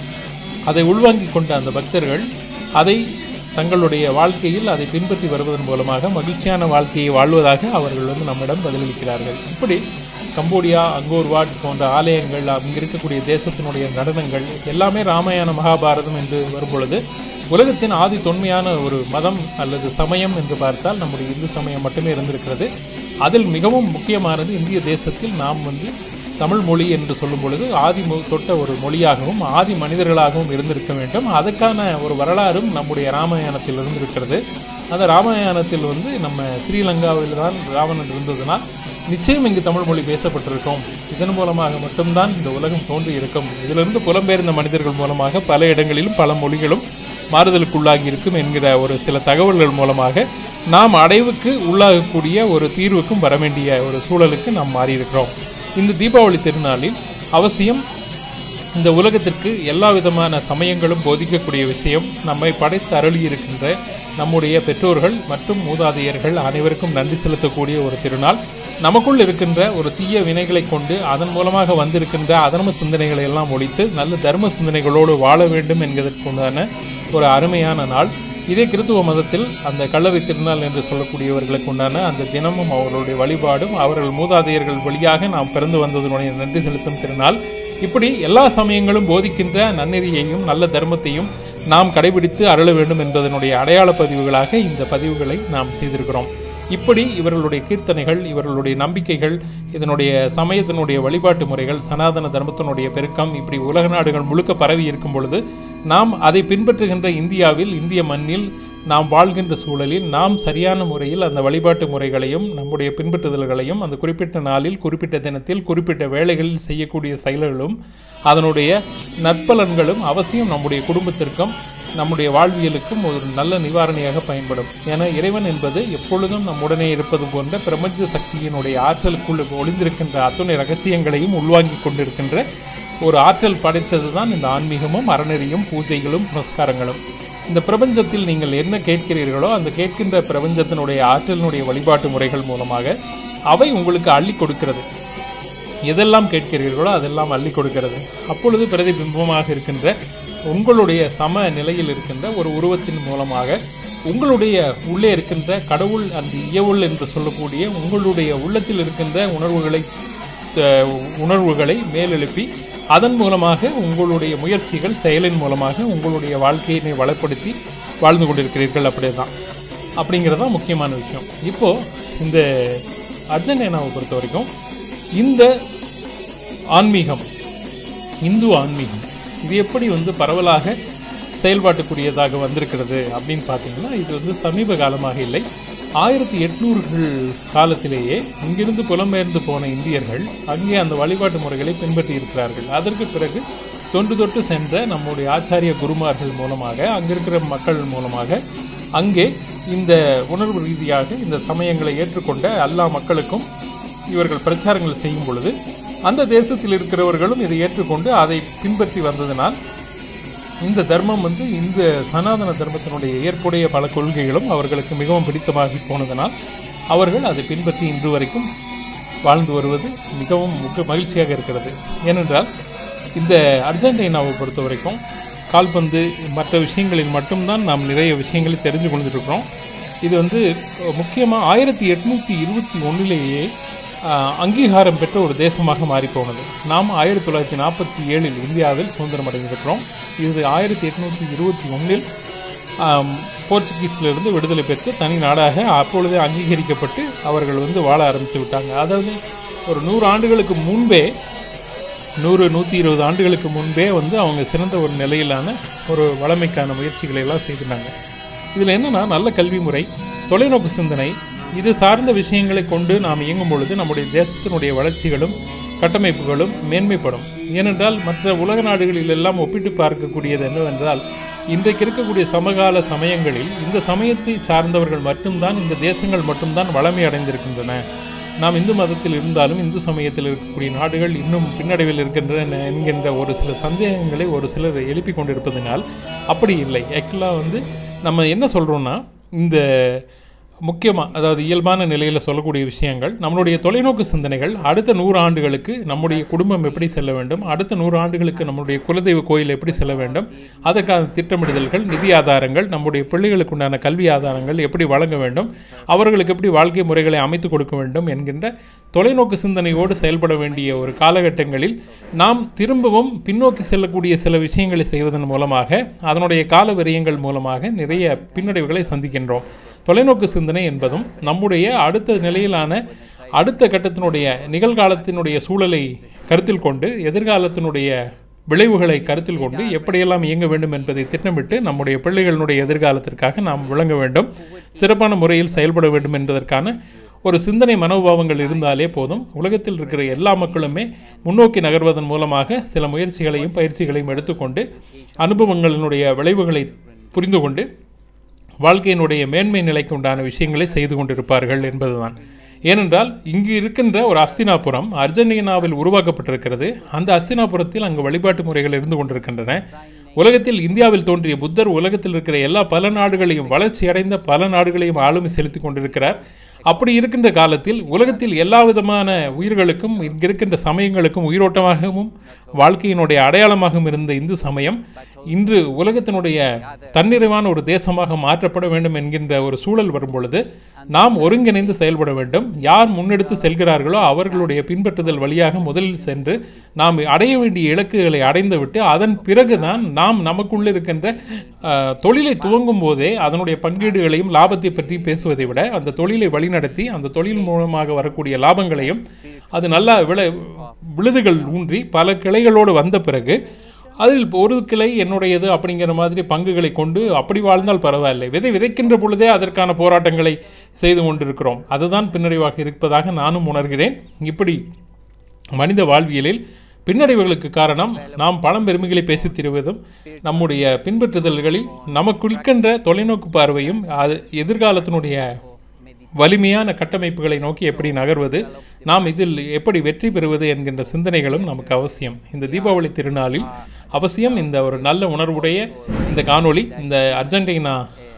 அதை உள்வாங்கிக் கொண்ட அந்த பக்தர்கள் அதை தங்களுடைய வாழ்க்கையில் அதை பின்பற்றி வருவதன் மூலமாக மகிழ்ச்சியான வாழ்க்கையை வாழ்வதாக அவர்கள் வந்து நம்மிடம் பதிலளிக்கிறார்கள் இப்படி கம்போடியா அங்கோர் வாட் போன்ற ஆலயங்கள் அங்கே இருக்கக்கூடிய தேசத்தினுடைய நடனங்கள் எல்லாமே ராமாயண மகாபாரதம் என்று வரும்பொழுது உலகத்தின் ஆதி தொன்மையான ஒரு மதம் அல்லது சமயம் என்று பார்த்தால் நம்முடைய இந்து சமயம் மட்டுமே இருந்திருக்கிறது அதில் மிகவும் முக்கியமானது இந்திய தேசத்தில் நாம் வந்து தமிழ் மொழி என்று சொல்லும் பொழுது ஆதி தொட்ட ஒரு மொழியாகவும் ஆதி மனிதர்களாகவும் இருந்திருக்க வேண்டும் அதுக்கான ஒரு வரலாறும் நம்முடைய ராமாயணத்தில் இருந்திருக்கிறது அந்த ராமாயணத்தில் வந்து நம்ம ஸ்ரீலங்காவில் தான் ராவணன் இருந்ததுனால் நிச்சயம் இங்கு தமிழ் மொழி பேசப்பட்டிருக்கும் இதன் மூலமாக மட்டும்தான் இந்த உலகம் தோன்றி இருக்கும் இதிலிருந்து புலம்பெயர்ந்த மனிதர்கள் மூலமாக பல இடங்களிலும் பல மொழிகளும் மாறுதலுக்குள்ளாகி இருக்கும் என்கிற ஒரு சில தகவல்கள் மூலமாக நாம் அடைவுக்கு உள்ளாகக்கூடிய ஒரு தீர்வுக்கும் வர வேண்டிய ஒரு சூழலுக்கு நாம் மாறியிருக்கிறோம் இந்த தீபாவளி திருநாளில் அவசியம் இந்த உலகத்திற்கு எல்லா விதமான சமயங்களும் போதிக்கக்கூடிய விஷயம் நம்மை படைத்து அருளி இருக்கின்ற நம்முடைய பெற்றோர்கள் மற்றும் மூதாதையர்கள் அனைவருக்கும் நன்றி செலுத்தக்கூடிய ஒரு திருநாள் நமக்குள் இருக்கின்ற ஒரு தீய வினைகளை கொண்டு அதன் மூலமாக வந்திருக்கின்ற அதர்ம சிந்தனைகளை எல்லாம் ஒழித்து நல்ல தர்ம சிந்தனைகளோடு வாழ வேண்டும் என்கிறதுக்குண்டான ஒரு அருமையான நாள் இதே கிறித்துவ மதத்தில் அந்த கல்லறை திருநாள் என்று சொல்லக்கூடியவர்களுக்கு உண்டான அந்த தினமும் அவர்களுடைய வழிபாடும் அவர்கள் மூதாதையர்கள் வழியாக நாம் பிறந்து வந்ததனுடைய நன்றி செலுத்தும் திருநாள் இப்படி எல்லா சமயங்களும் போதிக்கின்ற நன்னெறியையும் நல்ல தர்மத்தையும் நாம் கடைபிடித்து அருள வேண்டும் என்பதனுடைய அடையாள பதிவுகளாக இந்த பதிவுகளை நாம் செய்திருக்கிறோம் இப்படி இவர்களுடைய கீர்த்தனைகள் இவர்களுடைய நம்பிக்கைகள் இதனுடைய சமயத்தினுடைய வழிபாட்டு முறைகள் சனாதன தர்மத்தினுடைய பெருக்கம் இப்படி உலக நாடுகள் முழுக்க பரவி இருக்கும் பொழுது நாம் அதை பின்பற்றுகின்ற இந்தியாவில் இந்திய மண்ணில் நாம் வாழ்கின்ற சூழலில் நாம் சரியான முறையில் அந்த வழிபாட்டு முறைகளையும் நம்முடைய பின்பற்றுதல்களையும் அந்த குறிப்பிட்ட நாளில் குறிப்பிட்ட தினத்தில் குறிப்பிட்ட வேளைகளில் செய்யக்கூடிய செயல்களும் அதனுடைய நற்பலன்களும் அவசியம் நம்முடைய குடும்பத்திற்கும் நம்முடைய வாழ்வியலுக்கும் ஒரு நல்ல நிவாரணியாக பயன்படும் என இறைவன் என்பது எப்பொழுதும் நம்முடனே இருப்பது போன்ற பிரபஞ்ச சக்தியினுடைய ஆற்றலுக்குள் ஒளிந்திருக்கின்ற அத்துணை ரகசியங்களையும் உள்வாங்கிக் கொண்டிருக்கின்ற ஒரு ஆற்றல் படைத்தது தான் இந்த ஆன்மீகமும் அறநெறியும் பூஜைகளும் புரஸ்காரங்களும் இந்த பிரபஞ்சத்தில் நீங்கள் என்ன கேட்கிறீர்களோ அந்த கேட்கின்ற பிரபஞ்சத்தினுடைய ஆற்றலினுடைய வழிபாட்டு முறைகள் மூலமாக அவை உங்களுக்கு அள்ளி கொடுக்கிறது எதெல்லாம் கேட்கிறீர்களோ அதெல்லாம் அள்ளி கொடுக்கிறது அப்பொழுது பிரதிபிம்பமாக இருக்கின்ற உங்களுடைய சம நிலையில் இருக்கின்ற ஒரு உருவத்தின் மூலமாக உங்களுடைய உள்ளே இருக்கின்ற கடவுள் அந்த இயவுள் என்று சொல்லக்கூடிய உங்களுடைய உள்ளத்தில் இருக்கின்ற உணர்வுகளை அஹ், உணர்வுகளை மேலெழுப்பி அதன் மூலமாக உங்களுடைய முயற்சிகள் செயலின் மூலமாக உங்களுடைய வாழ்க்கையினை வளப்படுத்தி வாழ்ந்து கொண்டிருக்கிறீர்கள் அப்படிதான் அப்படிங்கிறது தான் முக்கியமான விஷயம் இப்போ இந்த அர்ஜென்டினாவை பொறுத்த வரைக்கும் இந்த ஆன்மீகம் இந்து ஆன்மீகம் இது எப்படி வந்து பரவலாக செயல்பாட்டுக்குரியதாக வந்திருக்கிறது அப்படின்னு பார்த்தீங்கன்னா இது வந்து சமீப காலமாக இல்லை ஆயிரத்தி எட்நூறுகள் காலத்திலேயே இங்கிருந்து புலம்பெயர்ந்து போன இந்தியர்கள் அங்கே அந்த வழிபாட்டு முறைகளை பின்பற்றி இருக்கிறார்கள் அதற்கு பிறகு தொன்று தொட்டு சென்ற நம்முடைய ஆச்சாரிய குருமார்கள் மூலமாக அங்கிருக்கிற மக்கள் மூலமாக அங்கே இந்த உணர்வு ரீதியாக இந்த சமயங்களை ஏற்றுக்கொண்ட எல்லா மக்களுக்கும் இவர்கள் பிரச்சாரங்கள் செய்யும் பொழுது அந்த தேசத்தில் இருக்கிறவர்களும் இதை ஏற்றுக்கொண்டு அதை பின்பற்றி வந்ததினால் இந்த தர்மம் வந்து இந்த சனாதன தர்மத்தினுடைய ஏற்புடைய பல கொள்கைகளும் அவர்களுக்கு மிகவும் பிடித்தமாகி போனதனால் அவர்கள் அதை பின்பற்றி இன்று வரைக்கும் வாழ்ந்து வருவது மிகவும் முக மகிழ்ச்சியாக இருக்கிறது ஏனென்றால் இந்த அர்ஜென்டினாவை பொறுத்த வரைக்கும் கால்பந்து மற்ற விஷயங்களில் மட்டும்தான் நாம் நிறைய விஷயங்களை தெரிஞ்சு கொண்டிருக்கிறோம் இது வந்து முக்கியமாக ஆயிரத்தி எட்நூற்றி இருபத்தி ஒன்றிலேயே அங்கீகாரம் பெற்ற ஒரு தேசமாக மாறிப்போனது நாம் ஆயிரத்தி தொள்ளாயிரத்தி நாற்பத்தி ஏழில் இந்தியாவில் சுதந்திரம் அடைந்திருக்கிறோம் இது ஆயிரத்தி எட்நூற்றி இருபத்தி ஒன்றில் போர்ச்சுகீஸிலிருந்து விடுதலை பெற்று தனி நாடாக அப்பொழுதே அங்கீகரிக்கப்பட்டு அவர்கள் வந்து வாழ ஆரம்பித்து விட்டாங்க அதாவது ஒரு நூறு ஆண்டுகளுக்கு முன்பே நூறு நூற்றி இருபது ஆண்டுகளுக்கு முன்பே வந்து அவங்க சிறந்த ஒரு நிலையிலான ஒரு வளமைக்கான முயற்சிகளை எல்லாம் செய்திருந்தாங்க இதில் என்னன்னா நல்ல கல்வி முறை தொலைநோக்கு சிந்தனை இது சார்ந்த விஷயங்களை கொண்டு நாம் இயங்கும் பொழுது நம்முடைய தேசத்தினுடைய வளர்ச்சிகளும் கட்டமைப்புகளும் மேன்மைப்படும் ஏனென்றால் மற்ற உலக நாடுகளில் எல்லாம் ஒப்பிட்டு பார்க்கக்கூடியது என்னவென்றால் இன்றைக்கு இருக்கக்கூடிய சமகால சமயங்களில் இந்த சமயத்தை சார்ந்தவர்கள் மட்டும்தான் இந்த தேசங்கள் மட்டும்தான் வளமை அடைந்திருக்கின்றன நாம் இந்து மதத்தில் இருந்தாலும் இந்து சமயத்தில் இருக்கக்கூடிய நாடுகள் இன்னும் பின்னடைவில் இருக்கின்றன என்கின்ற ஒரு சில சந்தேகங்களை ஒரு சிலர் எழுப்பி கொண்டிருப்பதனால் அப்படி இல்லை ஆக்சுவலாக வந்து நம்ம என்ன சொல்கிறோன்னா இந்த முக்கியமாக அதாவது இயல்பான நிலையில் சொல்லக்கூடிய விஷயங்கள் நம்மளுடைய தொலைநோக்கு சிந்தனைகள் அடுத்த நூறு ஆண்டுகளுக்கு நம்முடைய குடும்பம் எப்படி செல்ல வேண்டும் அடுத்த நூறு ஆண்டுகளுக்கு நம்முடைய குலதெய்வ கோயில் எப்படி செல்ல வேண்டும் அதற்கான திட்டமிடுதல்கள் நிதி ஆதாரங்கள் நம்முடைய பிள்ளைகளுக்கு உண்டான கல்வி ஆதாரங்கள் எப்படி வழங்க வேண்டும் அவர்களுக்கு எப்படி வாழ்க்கை முறைகளை அமைத்து கொடுக்க வேண்டும் என்கின்ற தொலைநோக்கு சிந்தனையோடு செயல்பட வேண்டிய ஒரு காலகட்டங்களில் நாம் திரும்பவும் பின்னோக்கி செல்லக்கூடிய சில விஷயங்களை செய்வதன் மூலமாக அதனுடைய கால விரயங்கள் மூலமாக நிறைய பின்னடைவுகளை சந்திக்கின்றோம் தொலைநோக்கு சிந்தனை என்பதும் நம்முடைய அடுத்த நிலையிலான அடுத்த கட்டத்தினுடைய நிகழ்காலத்தினுடைய சூழலை கருத்தில் கொண்டு எதிர்காலத்தினுடைய விளைவுகளை கருத்தில் கொண்டு எப்படியெல்லாம் இயங்க வேண்டும் என்பதை திட்டமிட்டு நம்முடைய பிள்ளைகளினுடைய எதிர்காலத்திற்காக நாம் விளங்க வேண்டும் சிறப்பான முறையில் செயல்பட வேண்டும் என்பதற்கான ஒரு சிந்தனை மனோபாவங்கள் இருந்தாலே போதும் உலகத்தில் இருக்கிற எல்லா மக்களுமே முன்னோக்கி நகர்வதன் மூலமாக சில முயற்சிகளையும் பயிற்சிகளையும் எடுத்துக்கொண்டு அனுபவங்களினுடைய விளைவுகளை புரிந்து கொண்டு வாழ்க்கையினுடைய மேன்மை நிலைக்கு உண்டான விஷயங்களை செய்து கொண்டிருப்பார்கள் என்பதுதான் ஏனென்றால் இங்கு இருக்கின்ற ஒரு அஸ்தினாபுரம் அர்ஜென்டினாவில் உருவாக்கப்பட்டிருக்கிறது அந்த அஸ்தினாபுரத்தில் அங்கு வழிபாட்டு முறைகள் இருந்து கொண்டிருக்கின்றன உலகத்தில் இந்தியாவில் தோன்றிய புத்தர் உலகத்தில் இருக்கிற எல்லா பல நாடுகளையும் வளர்ச்சி அடைந்த பல நாடுகளையும் ஆளுமை செலுத்தி கொண்டிருக்கிறார் அப்படி இருக்கின்ற காலத்தில் உலகத்தில் எல்லா விதமான உயிர்களுக்கும் இங்கிருக்கின்ற சமயங்களுக்கும் உயிரோட்டமாகவும் வாழ்க்கையினுடைய அடையாளமாகவும் இருந்த இந்து சமயம் இன்று உலகத்தினுடைய தன்னிறைவான ஒரு தேசமாக மாற்றப்பட வேண்டும் என்கின்ற ஒரு சூழல் வரும் பொழுது நாம் ஒருங்கிணைந்து செயல்பட வேண்டும் யார் முன்னெடுத்து செல்கிறார்களோ அவர்களுடைய பின்பற்றுதல் வழியாக முதலில் சென்று நாம் அடைய வேண்டிய இலக்குகளை அடைந்துவிட்டு அதன் பிறகுதான் நாம் நமக்குள்ள இருக்கின்ற அஹ், தொழிலை துவங்கும் போதே அதனுடைய பங்கீடுகளையும் லாபத்தை பற்றி பேசுவதை விட அந்த தொழிலை வழிநடத்தி அந்த தொழில் மூலமாக வரக்கூடிய லாபங்களையும் அது நல்லா விளை விழுதுகள் ஊன்றி பல கிளைகளோடு வந்த பிறகு அதில் ஒரு கிளை என்னுடையது அப்படிங்கிற மாதிரி பங்குகளை கொண்டு அப்படி வாழ்ந்தால் பரவாயில்லை விதை விதைக்கின்ற பொழுதே அதற்கான போராட்டங்களை செய்து கொண்டிருக்கிறோம் அதுதான் பின்னடைவாக இருப்பதாக நானும் உணர்கிறேன் இப்படி மனித வாழ்வியலில் பின்னடைவுகளுக்கு காரணம் நாம் பழம்பெருமைகளை பேசித் திருவதும் நம்முடைய பின்பற்றுதல்களில் நமக்குள்கின்ற தொலைநோக்கு பார்வையும் அது எதிர்காலத்தினுடைய வலிமையான கட்டமைப்புகளை நோக்கி எப்படி நகர்வது நாம் இதில் எப்படி வெற்றி பெறுவது என்கின்ற சிந்தனைகளும் நமக்கு அவசியம் இந்த தீபாவளி திருநாளில் அவசியம் இந்த ஒரு நல்ல உணர்வுடைய இந்த காணொளி இந்த அர்ஜென்டினா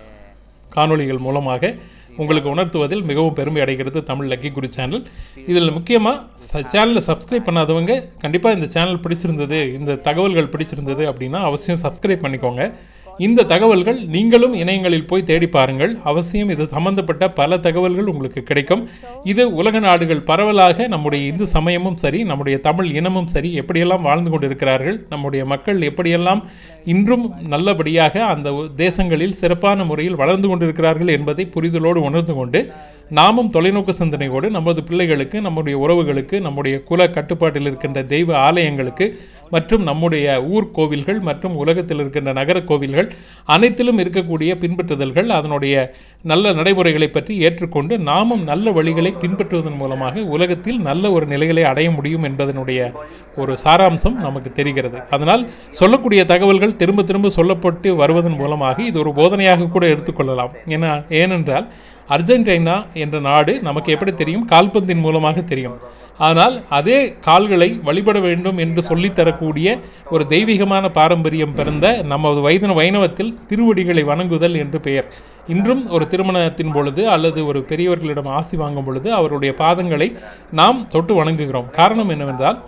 காணொளிகள் மூலமாக உங்களுக்கு உணர்த்துவதில் மிகவும் பெருமை அடைகிறது தமிழ் லக்கி குரு சேனல் இதில் முக்கியமாக சேனலை சப்ஸ்கிரைப் பண்ணாதவங்க கண்டிப்பாக இந்த சேனல் பிடிச்சிருந்தது இந்த தகவல்கள் பிடிச்சிருந்தது அப்படின்னா அவசியம் சப்ஸ்கிரைப் பண்ணிக்கோங்க இந்த தகவல்கள் நீங்களும் இணையங்களில் போய் தேடி பாருங்கள் அவசியம் இது சம்பந்தப்பட்ட பல தகவல்கள் உங்களுக்கு கிடைக்கும் இது உலக நாடுகள் பரவலாக நம்முடைய இந்து சமயமும் சரி நம்முடைய தமிழ் இனமும் சரி எப்படியெல்லாம் வாழ்ந்து கொண்டிருக்கிறார்கள் நம்முடைய மக்கள் எப்படியெல்லாம் இன்றும் நல்லபடியாக அந்த தேசங்களில் சிறப்பான முறையில் வளர்ந்து கொண்டிருக்கிறார்கள் என்பதை புரிதலோடு உணர்ந்து கொண்டு நாமும் தொலைநோக்கு சிந்தனையோடு நமது பிள்ளைகளுக்கு நம்முடைய உறவுகளுக்கு நம்முடைய குல கட்டுப்பாட்டில் இருக்கின்ற தெய்வ ஆலயங்களுக்கு மற்றும் நம்முடைய ஊர் கோவில்கள் மற்றும் உலகத்தில் இருக்கின்ற நகர கோவில்கள் அனைத்திலும் இருக்கக்கூடிய பின்பற்றுதல்கள் அதனுடைய நல்ல நடைமுறைகளை பற்றி ஏற்றுக்கொண்டு நாமும் நல்ல வழிகளை பின்பற்றுவதன் மூலமாக உலகத்தில் நல்ல ஒரு நிலைகளை அடைய முடியும் என்பதனுடைய ஒரு சாராம்சம் நமக்கு தெரிகிறது அதனால் சொல்லக்கூடிய தகவல்கள் திரும்ப திரும்ப சொல்லப்பட்டு வருவதன் மூலமாக இது ஒரு போதனையாக கூட எடுத்துக்கொள்ளலாம் ஏன்னா ஏனென்றால் அர்ஜென்டினா என்ற நாடு நமக்கு எப்படி தெரியும் கால்பந்தின் மூலமாக தெரியும் ஆனால் அதே கால்களை வழிபட வேண்டும் என்று சொல்லித்தரக்கூடிய ஒரு தெய்வீகமான பாரம்பரியம் பிறந்த நமது வைதன வைணவத்தில் திருவடிகளை வணங்குதல் என்று பெயர் இன்றும் ஒரு திருமணத்தின் பொழுது அல்லது ஒரு பெரியவர்களிடம் ஆசி வாங்கும் பொழுது அவருடைய பாதங்களை நாம் தொட்டு வணங்குகிறோம் காரணம் என்னவென்றால்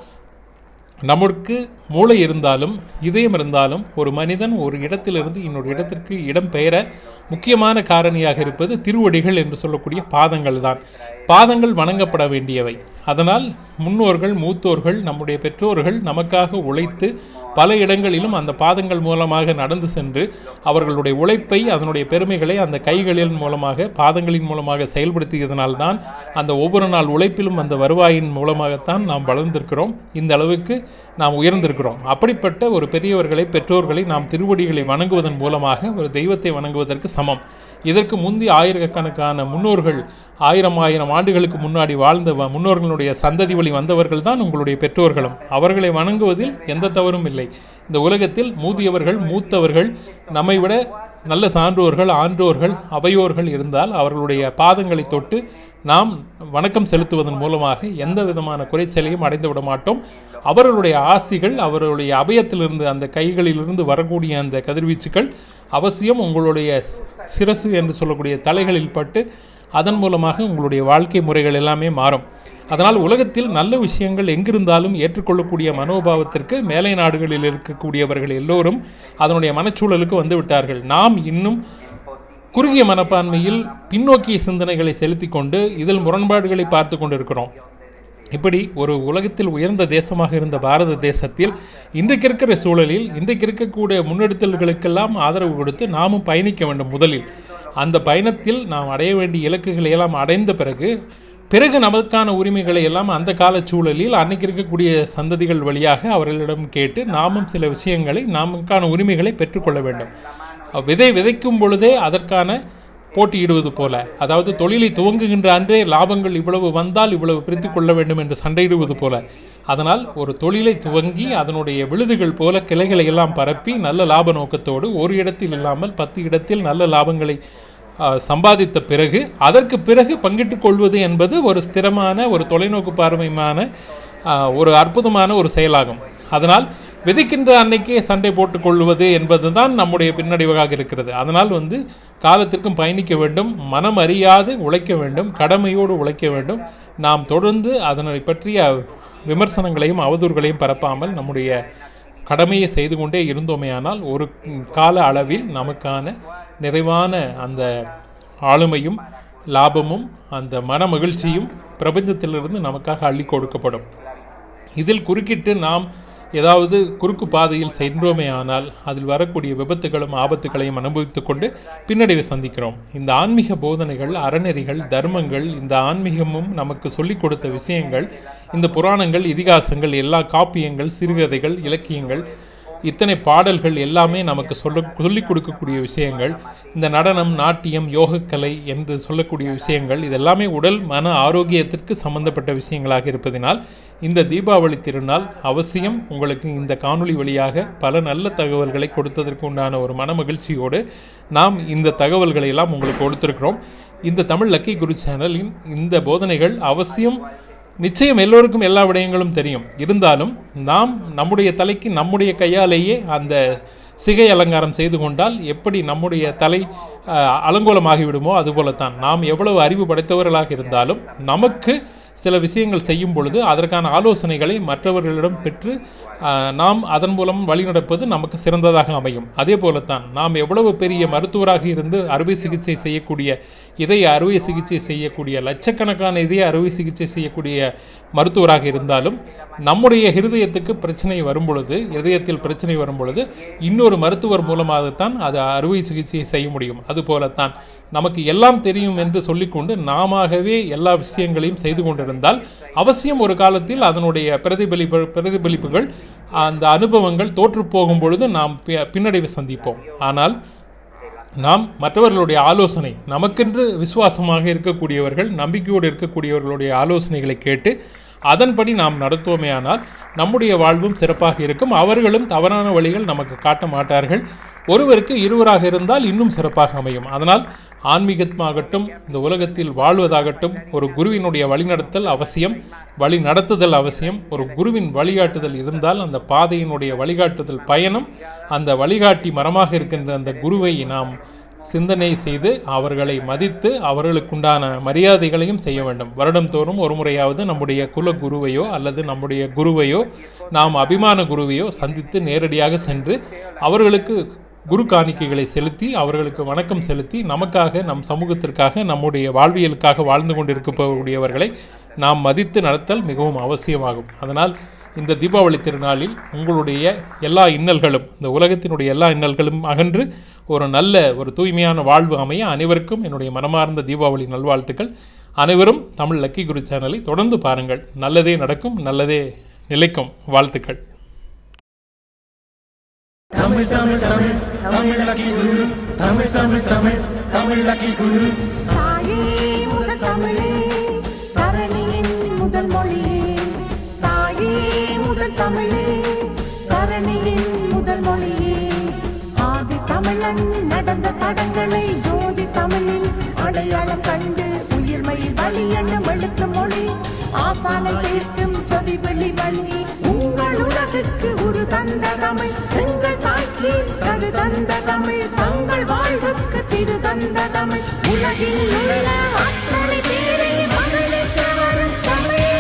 நமக்கு மூளை இருந்தாலும் இதயம் இருந்தாலும் ஒரு மனிதன் ஒரு இடத்திலிருந்து இன்னொரு இடத்திற்கு இடம் பெயர முக்கியமான காரணியாக இருப்பது திருவடிகள் என்று சொல்லக்கூடிய பாதங்கள் தான் பாதங்கள் வணங்கப்பட வேண்டியவை அதனால் முன்னோர்கள் மூத்தோர்கள் நம்முடைய பெற்றோர்கள் நமக்காக உழைத்து பல இடங்களிலும் அந்த பாதங்கள் மூலமாக நடந்து சென்று அவர்களுடைய உழைப்பை அதனுடைய பெருமைகளை அந்த கைகளின் மூலமாக பாதங்களின் மூலமாக செயல்படுத்தியதனால்தான் அந்த ஒவ்வொரு நாள் உழைப்பிலும் அந்த வருவாயின் மூலமாகத்தான் நாம் வளர்ந்திருக்கிறோம் இந்த அளவுக்கு நாம் உயர்ந்திருக்கிறோம் அப்படிப்பட்ட ஒரு பெரியவர்களை பெற்றோர்களை நாம் திருவடிகளை வணங்குவதன் மூலமாக ஒரு தெய்வத்தை வணங்குவதற்கு சமம் இதற்கு முந்தி ஆயிரக்கணக்கான முன்னோர்கள் ஆயிரம் ஆயிரம் ஆண்டுகளுக்கு முன்னாடி வாழ்ந்த வ- முன்னோர்களுடைய சந்ததி வழி வந்தவர்கள் தான் உங்களுடைய பெற்றோர்களும் அவர்களை வணங்குவதில் எந்த தவறும் இல்லை இந்த உலகத்தில் மூதியவர்கள் மூத்தவர்கள் நம்மை விட நல்ல சான்றோர்கள் ஆன்றோர்கள் அவையோர்கள் இருந்தால் அவர்களுடைய பாதங்களை தொட்டு நாம் வணக்கம் செலுத்துவதன் மூலமாக எந்த விதமான குறைச்சலையும் அடைந்து விட மாட்டோம் அவர்களுடைய ஆசிகள் அவர்களுடைய அபயத்திலிருந்து அந்த கைகளிலிருந்து வரக்கூடிய அந்த கதிர்வீச்சுகள் அவசியம் உங்களுடைய சிரசு என்று சொல்லக்கூடிய தலைகளில் பட்டு அதன் மூலமாக உங்களுடைய வாழ்க்கை முறைகள் எல்லாமே மாறும் அதனால் உலகத்தில் நல்ல விஷயங்கள் எங்கிருந்தாலும் ஏற்றுக்கொள்ளக்கூடிய மனோபாவத்திற்கு மேலை நாடுகளில் இருக்கக்கூடியவர்கள் எல்லோரும் அதனுடைய மனச்சூழலுக்கு வந்து விட்டார்கள் நாம் இன்னும் குறுகிய மனப்பான்மையில் பின்னோக்கிய சிந்தனைகளை செலுத்திக் கொண்டு இதில் முரண்பாடுகளை பார்த்து கொண்டிருக்கிறோம் இப்படி ஒரு உலகத்தில் உயர்ந்த தேசமாக இருந்த பாரத தேசத்தில் இன்றைக்கு இருக்கிற சூழலில் இன்றைக்கு இருக்கக்கூடிய முன்னெடுத்தல்களுக்கெல்லாம் ஆதரவு கொடுத்து நாமும் பயணிக்க வேண்டும் முதலில் அந்த பயணத்தில் நாம் அடைய வேண்டிய இலக்குகளை எல்லாம் அடைந்த பிறகு பிறகு நமக்கான உரிமைகளை எல்லாம் அந்த கால சூழலில் அன்னைக்கு இருக்கக்கூடிய சந்ததிகள் வழியாக அவர்களிடம் கேட்டு நாமும் சில விஷயங்களை நமக்கான உரிமைகளை பெற்றுக்கொள்ள வேண்டும் விதை விதைக்கும் பொழுதே அதற்கான போட்டியிடுவது போல அதாவது தொழிலை துவங்குகின்ற அன்றே லாபங்கள் இவ்வளவு வந்தால் இவ்வளவு பிரித்து கொள்ள வேண்டும் என்று சண்டையிடுவது போல அதனால் ஒரு தொழிலை துவங்கி அதனுடைய விழுதுகள் போல கிளைகளை எல்லாம் பரப்பி நல்ல லாப நோக்கத்தோடு ஒரு இடத்தில் இல்லாமல் பத்து இடத்தில் நல்ல லாபங்களை ஆஹ், சம்பாதித்த பிறகு அதற்கு பிறகு பங்கிட்டுக் கொள்வது என்பது ஒரு ஸ்திரமான ஒரு தொலைநோக்கு பார்வையான ஆஹ், ஒரு அற்புதமான ஒரு செயலாகும் அதனால் விதைக்கின்ற அன்னைக்கே சண்டை போட்டுக் கொள்வது என்பதுதான் நம்முடைய பின்னடைவாக இருக்கிறது அதனால் வந்து காலத்திற்கும் பயணிக்க வேண்டும் மனம் அறியாது உழைக்க வேண்டும் கடமையோடு உழைக்க வேண்டும் நாம் தொடர்ந்து அதனை பற்றிய விமர்சனங்களையும் அவதூறுகளையும் பரப்பாமல் நம்முடைய கடமையை செய்து கொண்டே இருந்தோமேயானால் ஒரு கால அளவில் நமக்கான நிறைவான அந்த ஆளுமையும் லாபமும் அந்த மன மகிழ்ச்சியும் பிரபஞ்சத்திலிருந்து நமக்காக அள்ளி கொடுக்கப்படும் இதில் குறுக்கிட்டு நாம் ஏதாவது குறுக்கு பாதையில் சென்றோமே ஆனால் அதில் வரக்கூடிய விபத்துகளும் ஆபத்துகளையும் அனுபவித்துக் கொண்டு பின்னடைவை சந்திக்கிறோம் இந்த ஆன்மீக போதனைகள் அறநெறிகள் தர்மங்கள் இந்த ஆன்மீகமும் நமக்கு சொல்லிக் கொடுத்த விஷயங்கள் இந்த புராணங்கள் இதிகாசங்கள் எல்லா காப்பியங்கள் சிறுகதைகள் இலக்கியங்கள் இத்தனை பாடல்கள் எல்லாமே நமக்கு சொல்ல சொல்லிக் கொடுக்கக்கூடிய விஷயங்கள் இந்த நடனம் நாட்டியம் யோகக்கலை என்று சொல்லக்கூடிய விஷயங்கள் இதெல்லாமே உடல் மன ஆரோக்கியத்திற்கு சம்பந்தப்பட்ட விஷயங்களாக இருப்பதினால் இந்த தீபாவளி திருநாள் அவசியம் உங்களுக்கு இந்த காணொளி வழியாக பல நல்ல தகவல்களை கொடுத்ததற்கு உண்டான ஒரு மன மகிழ்ச்சியோடு நாம் இந்த தகவல்களை எல்லாம் உங்களுக்கு கொடுத்திருக்கிறோம் இந்த தமிழ் லக்கி குரு சேனலின் இந்த போதனைகள் அவசியம் நிச்சயம் எல்லோருக்கும் எல்லா விடயங்களும் தெரியும் இருந்தாலும் நாம் நம்முடைய தலைக்கு நம்முடைய கையாலேயே அந்த சிகை அலங்காரம் செய்து கொண்டால் எப்படி நம்முடைய தலை அஹ், அலங்கோலமாகிவிடுமோ அதுபோலத்தான் நாம் எவ்வளவு அறிவு படைத்தவர்களாக இருந்தாலும் நமக்கு சில விஷயங்கள் செய்யும் பொழுது அதற்கான ஆலோசனைகளை மற்றவர்களிடம் பெற்று அஹ், நாம் அதன் மூலம் வழிநடப்பது நமக்கு சிறந்ததாக அமையும் அதே போலத்தான் நாம் எவ்வளவு பெரிய மருத்துவராக இருந்து அறுவை சிகிச்சை செய்யக்கூடிய இதய அறுவை சிகிச்சை செய்யக்கூடிய லட்சக்கணக்கான இதய அறுவை சிகிச்சை செய்யக்கூடிய மருத்துவராக இருந்தாலும் நம்முடைய ஹிருதயத்துக்கு பிரச்சனை வரும் பொழுது இதயத்தில் பிரச்சனை வரும் பொழுது இன்னொரு மருத்துவர் மூலமாகத்தான் அது அறுவை சிகிச்சையை செய்ய முடியும் அதுபோலத்தான் நமக்கு எல்லாம் தெரியும் என்று சொல்லிக்கொண்டு நாமவே எல்லா விஷயங்களையும் செய்து கொண்டிருந்தால் அவசியம் ஒரு காலத்தில் அதனுடைய பிரதிபலிப்பு பிரதிபலிப்புகள் அந்த அனுபவங்கள் தோற்று போகும் பொழுது நாம் பி- பின்னடைவு சந்திப்போம் ஆனால் நாம் மற்றவர்களுடைய ஆலோசனை நமக்கென்று விசுவாசமாக இருக்கக்கூடியவர்கள் நம்பிக்கையோடு இருக்கக்கூடியவர்களுடைய ஆலோசனைகளை கேட்டு அதன்படி நாம் நடத்துவோமேயானால் நம்முடைய வாழ்வும் சிறப்பாக இருக்கும் அவர்களும் தவறான வழிகள் நமக்கு காட்ட மாட்டார்கள் ஒருவருக்கு இருவராக இருந்தால் இன்னும் சிறப்பாக அமையும் அதனால் ஆன்மீகமாகட்டும் இந்த உலகத்தில் வாழ்வதாகட்டும் ஒரு குருவினுடைய வழிநடத்தல் அவசியம் வழி நடத்துதல் அவசியம் ஒரு குருவின் வழிகாட்டுதல் இருந்தால் அந்த பாதையினுடைய வழிகாட்டுதல் பயணம் அந்த வழிகாட்டி மரமாக இருக்கின்ற அந்த குருவை நாம் சிந்தனை செய்து அவர்களை மதித்து அவர்களுக்குண்டான மரியாதைகளையும் செய்ய வேண்டும் வருடம்தோறும் ஒரு முறையாவது நம்முடைய குல குருவையோ அல்லது நம்முடைய குருவையோ நாம் அபிமான குருவையோ சந்தித்து நேரடியாக சென்று அவர்களுக்கு குரு காணிக்கைகளை செலுத்தி அவர்களுக்கு வணக்கம் செலுத்தி நமக்காக நம் சமூகத்திற்காக நம்முடைய வாழ்வியலுக்காக வாழ்ந்து கொண்டிருக்கக்கூடியவர்களை நாம் மதித்து நடத்தல் மிகவும் அவசியமாகும் அதனால் இந்த தீபாவளி திருநாளில் உங்களுடைய எல்லா இன்னல்களும் இந்த உலகத்தினுடைய எல்லா இன்னல்களும் அகன்று ஒரு நல்ல ஒரு தூய்மையான வாழ்வு அமைய அனைவருக்கும் என்னுடைய மனமார்ந்த தீபாவளி நல்வாழ்த்துக்கள் அனைவரும் தமிழ் லக்கி குரு சேனலை தொடர்ந்து பாருங்கள் நல்லதே நடக்கும் நல்லதே நிலைக்கும் வாழ்த்துக்கள் தமிழ் தமிழ் தமிழ் தமிழ் லக்கி குரு தமிழ் தமிழ் தமிழ் தமிழ் லக்கி குரு தாயே முதல் தமிழே தரணியின் முதல் மொழியே தாயே முதல் தமிழே தரணியின் முதல் மொழியே ஆதி தமிழன் நடந்த தடங்களை ஜோதி தமிழில் அடையாளம் கண்டு உயிர்மை வழி என்னும் எழுத்து மொழி ஆசானை கேட்கும் சொதி வெளி வழி உங்கள் உலகுக்கு ஒரு தந்த தமிழ் எங்கள் தாய்க்கு கரு தந்த தமிழ் தங்கள் வாழ்வுக்கு திரு தந்த தமிழ் உலகில் உள்ள அத்தனை பேரை மகிழ்விக்க வரும் தமிழே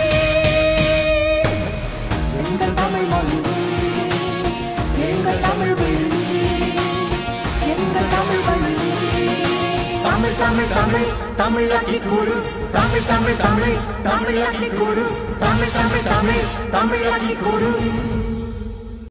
எங்கள் தமிழ் மொழியே எங்கள் தமிழ் வழியே எங்கள் தமிழ் வழியே Tamil Tamil Tamil Tamil lucky guru Tamil Tamil Tamil Tamil lucky guru Tamil Tamil Tamil Tamil lucky குரு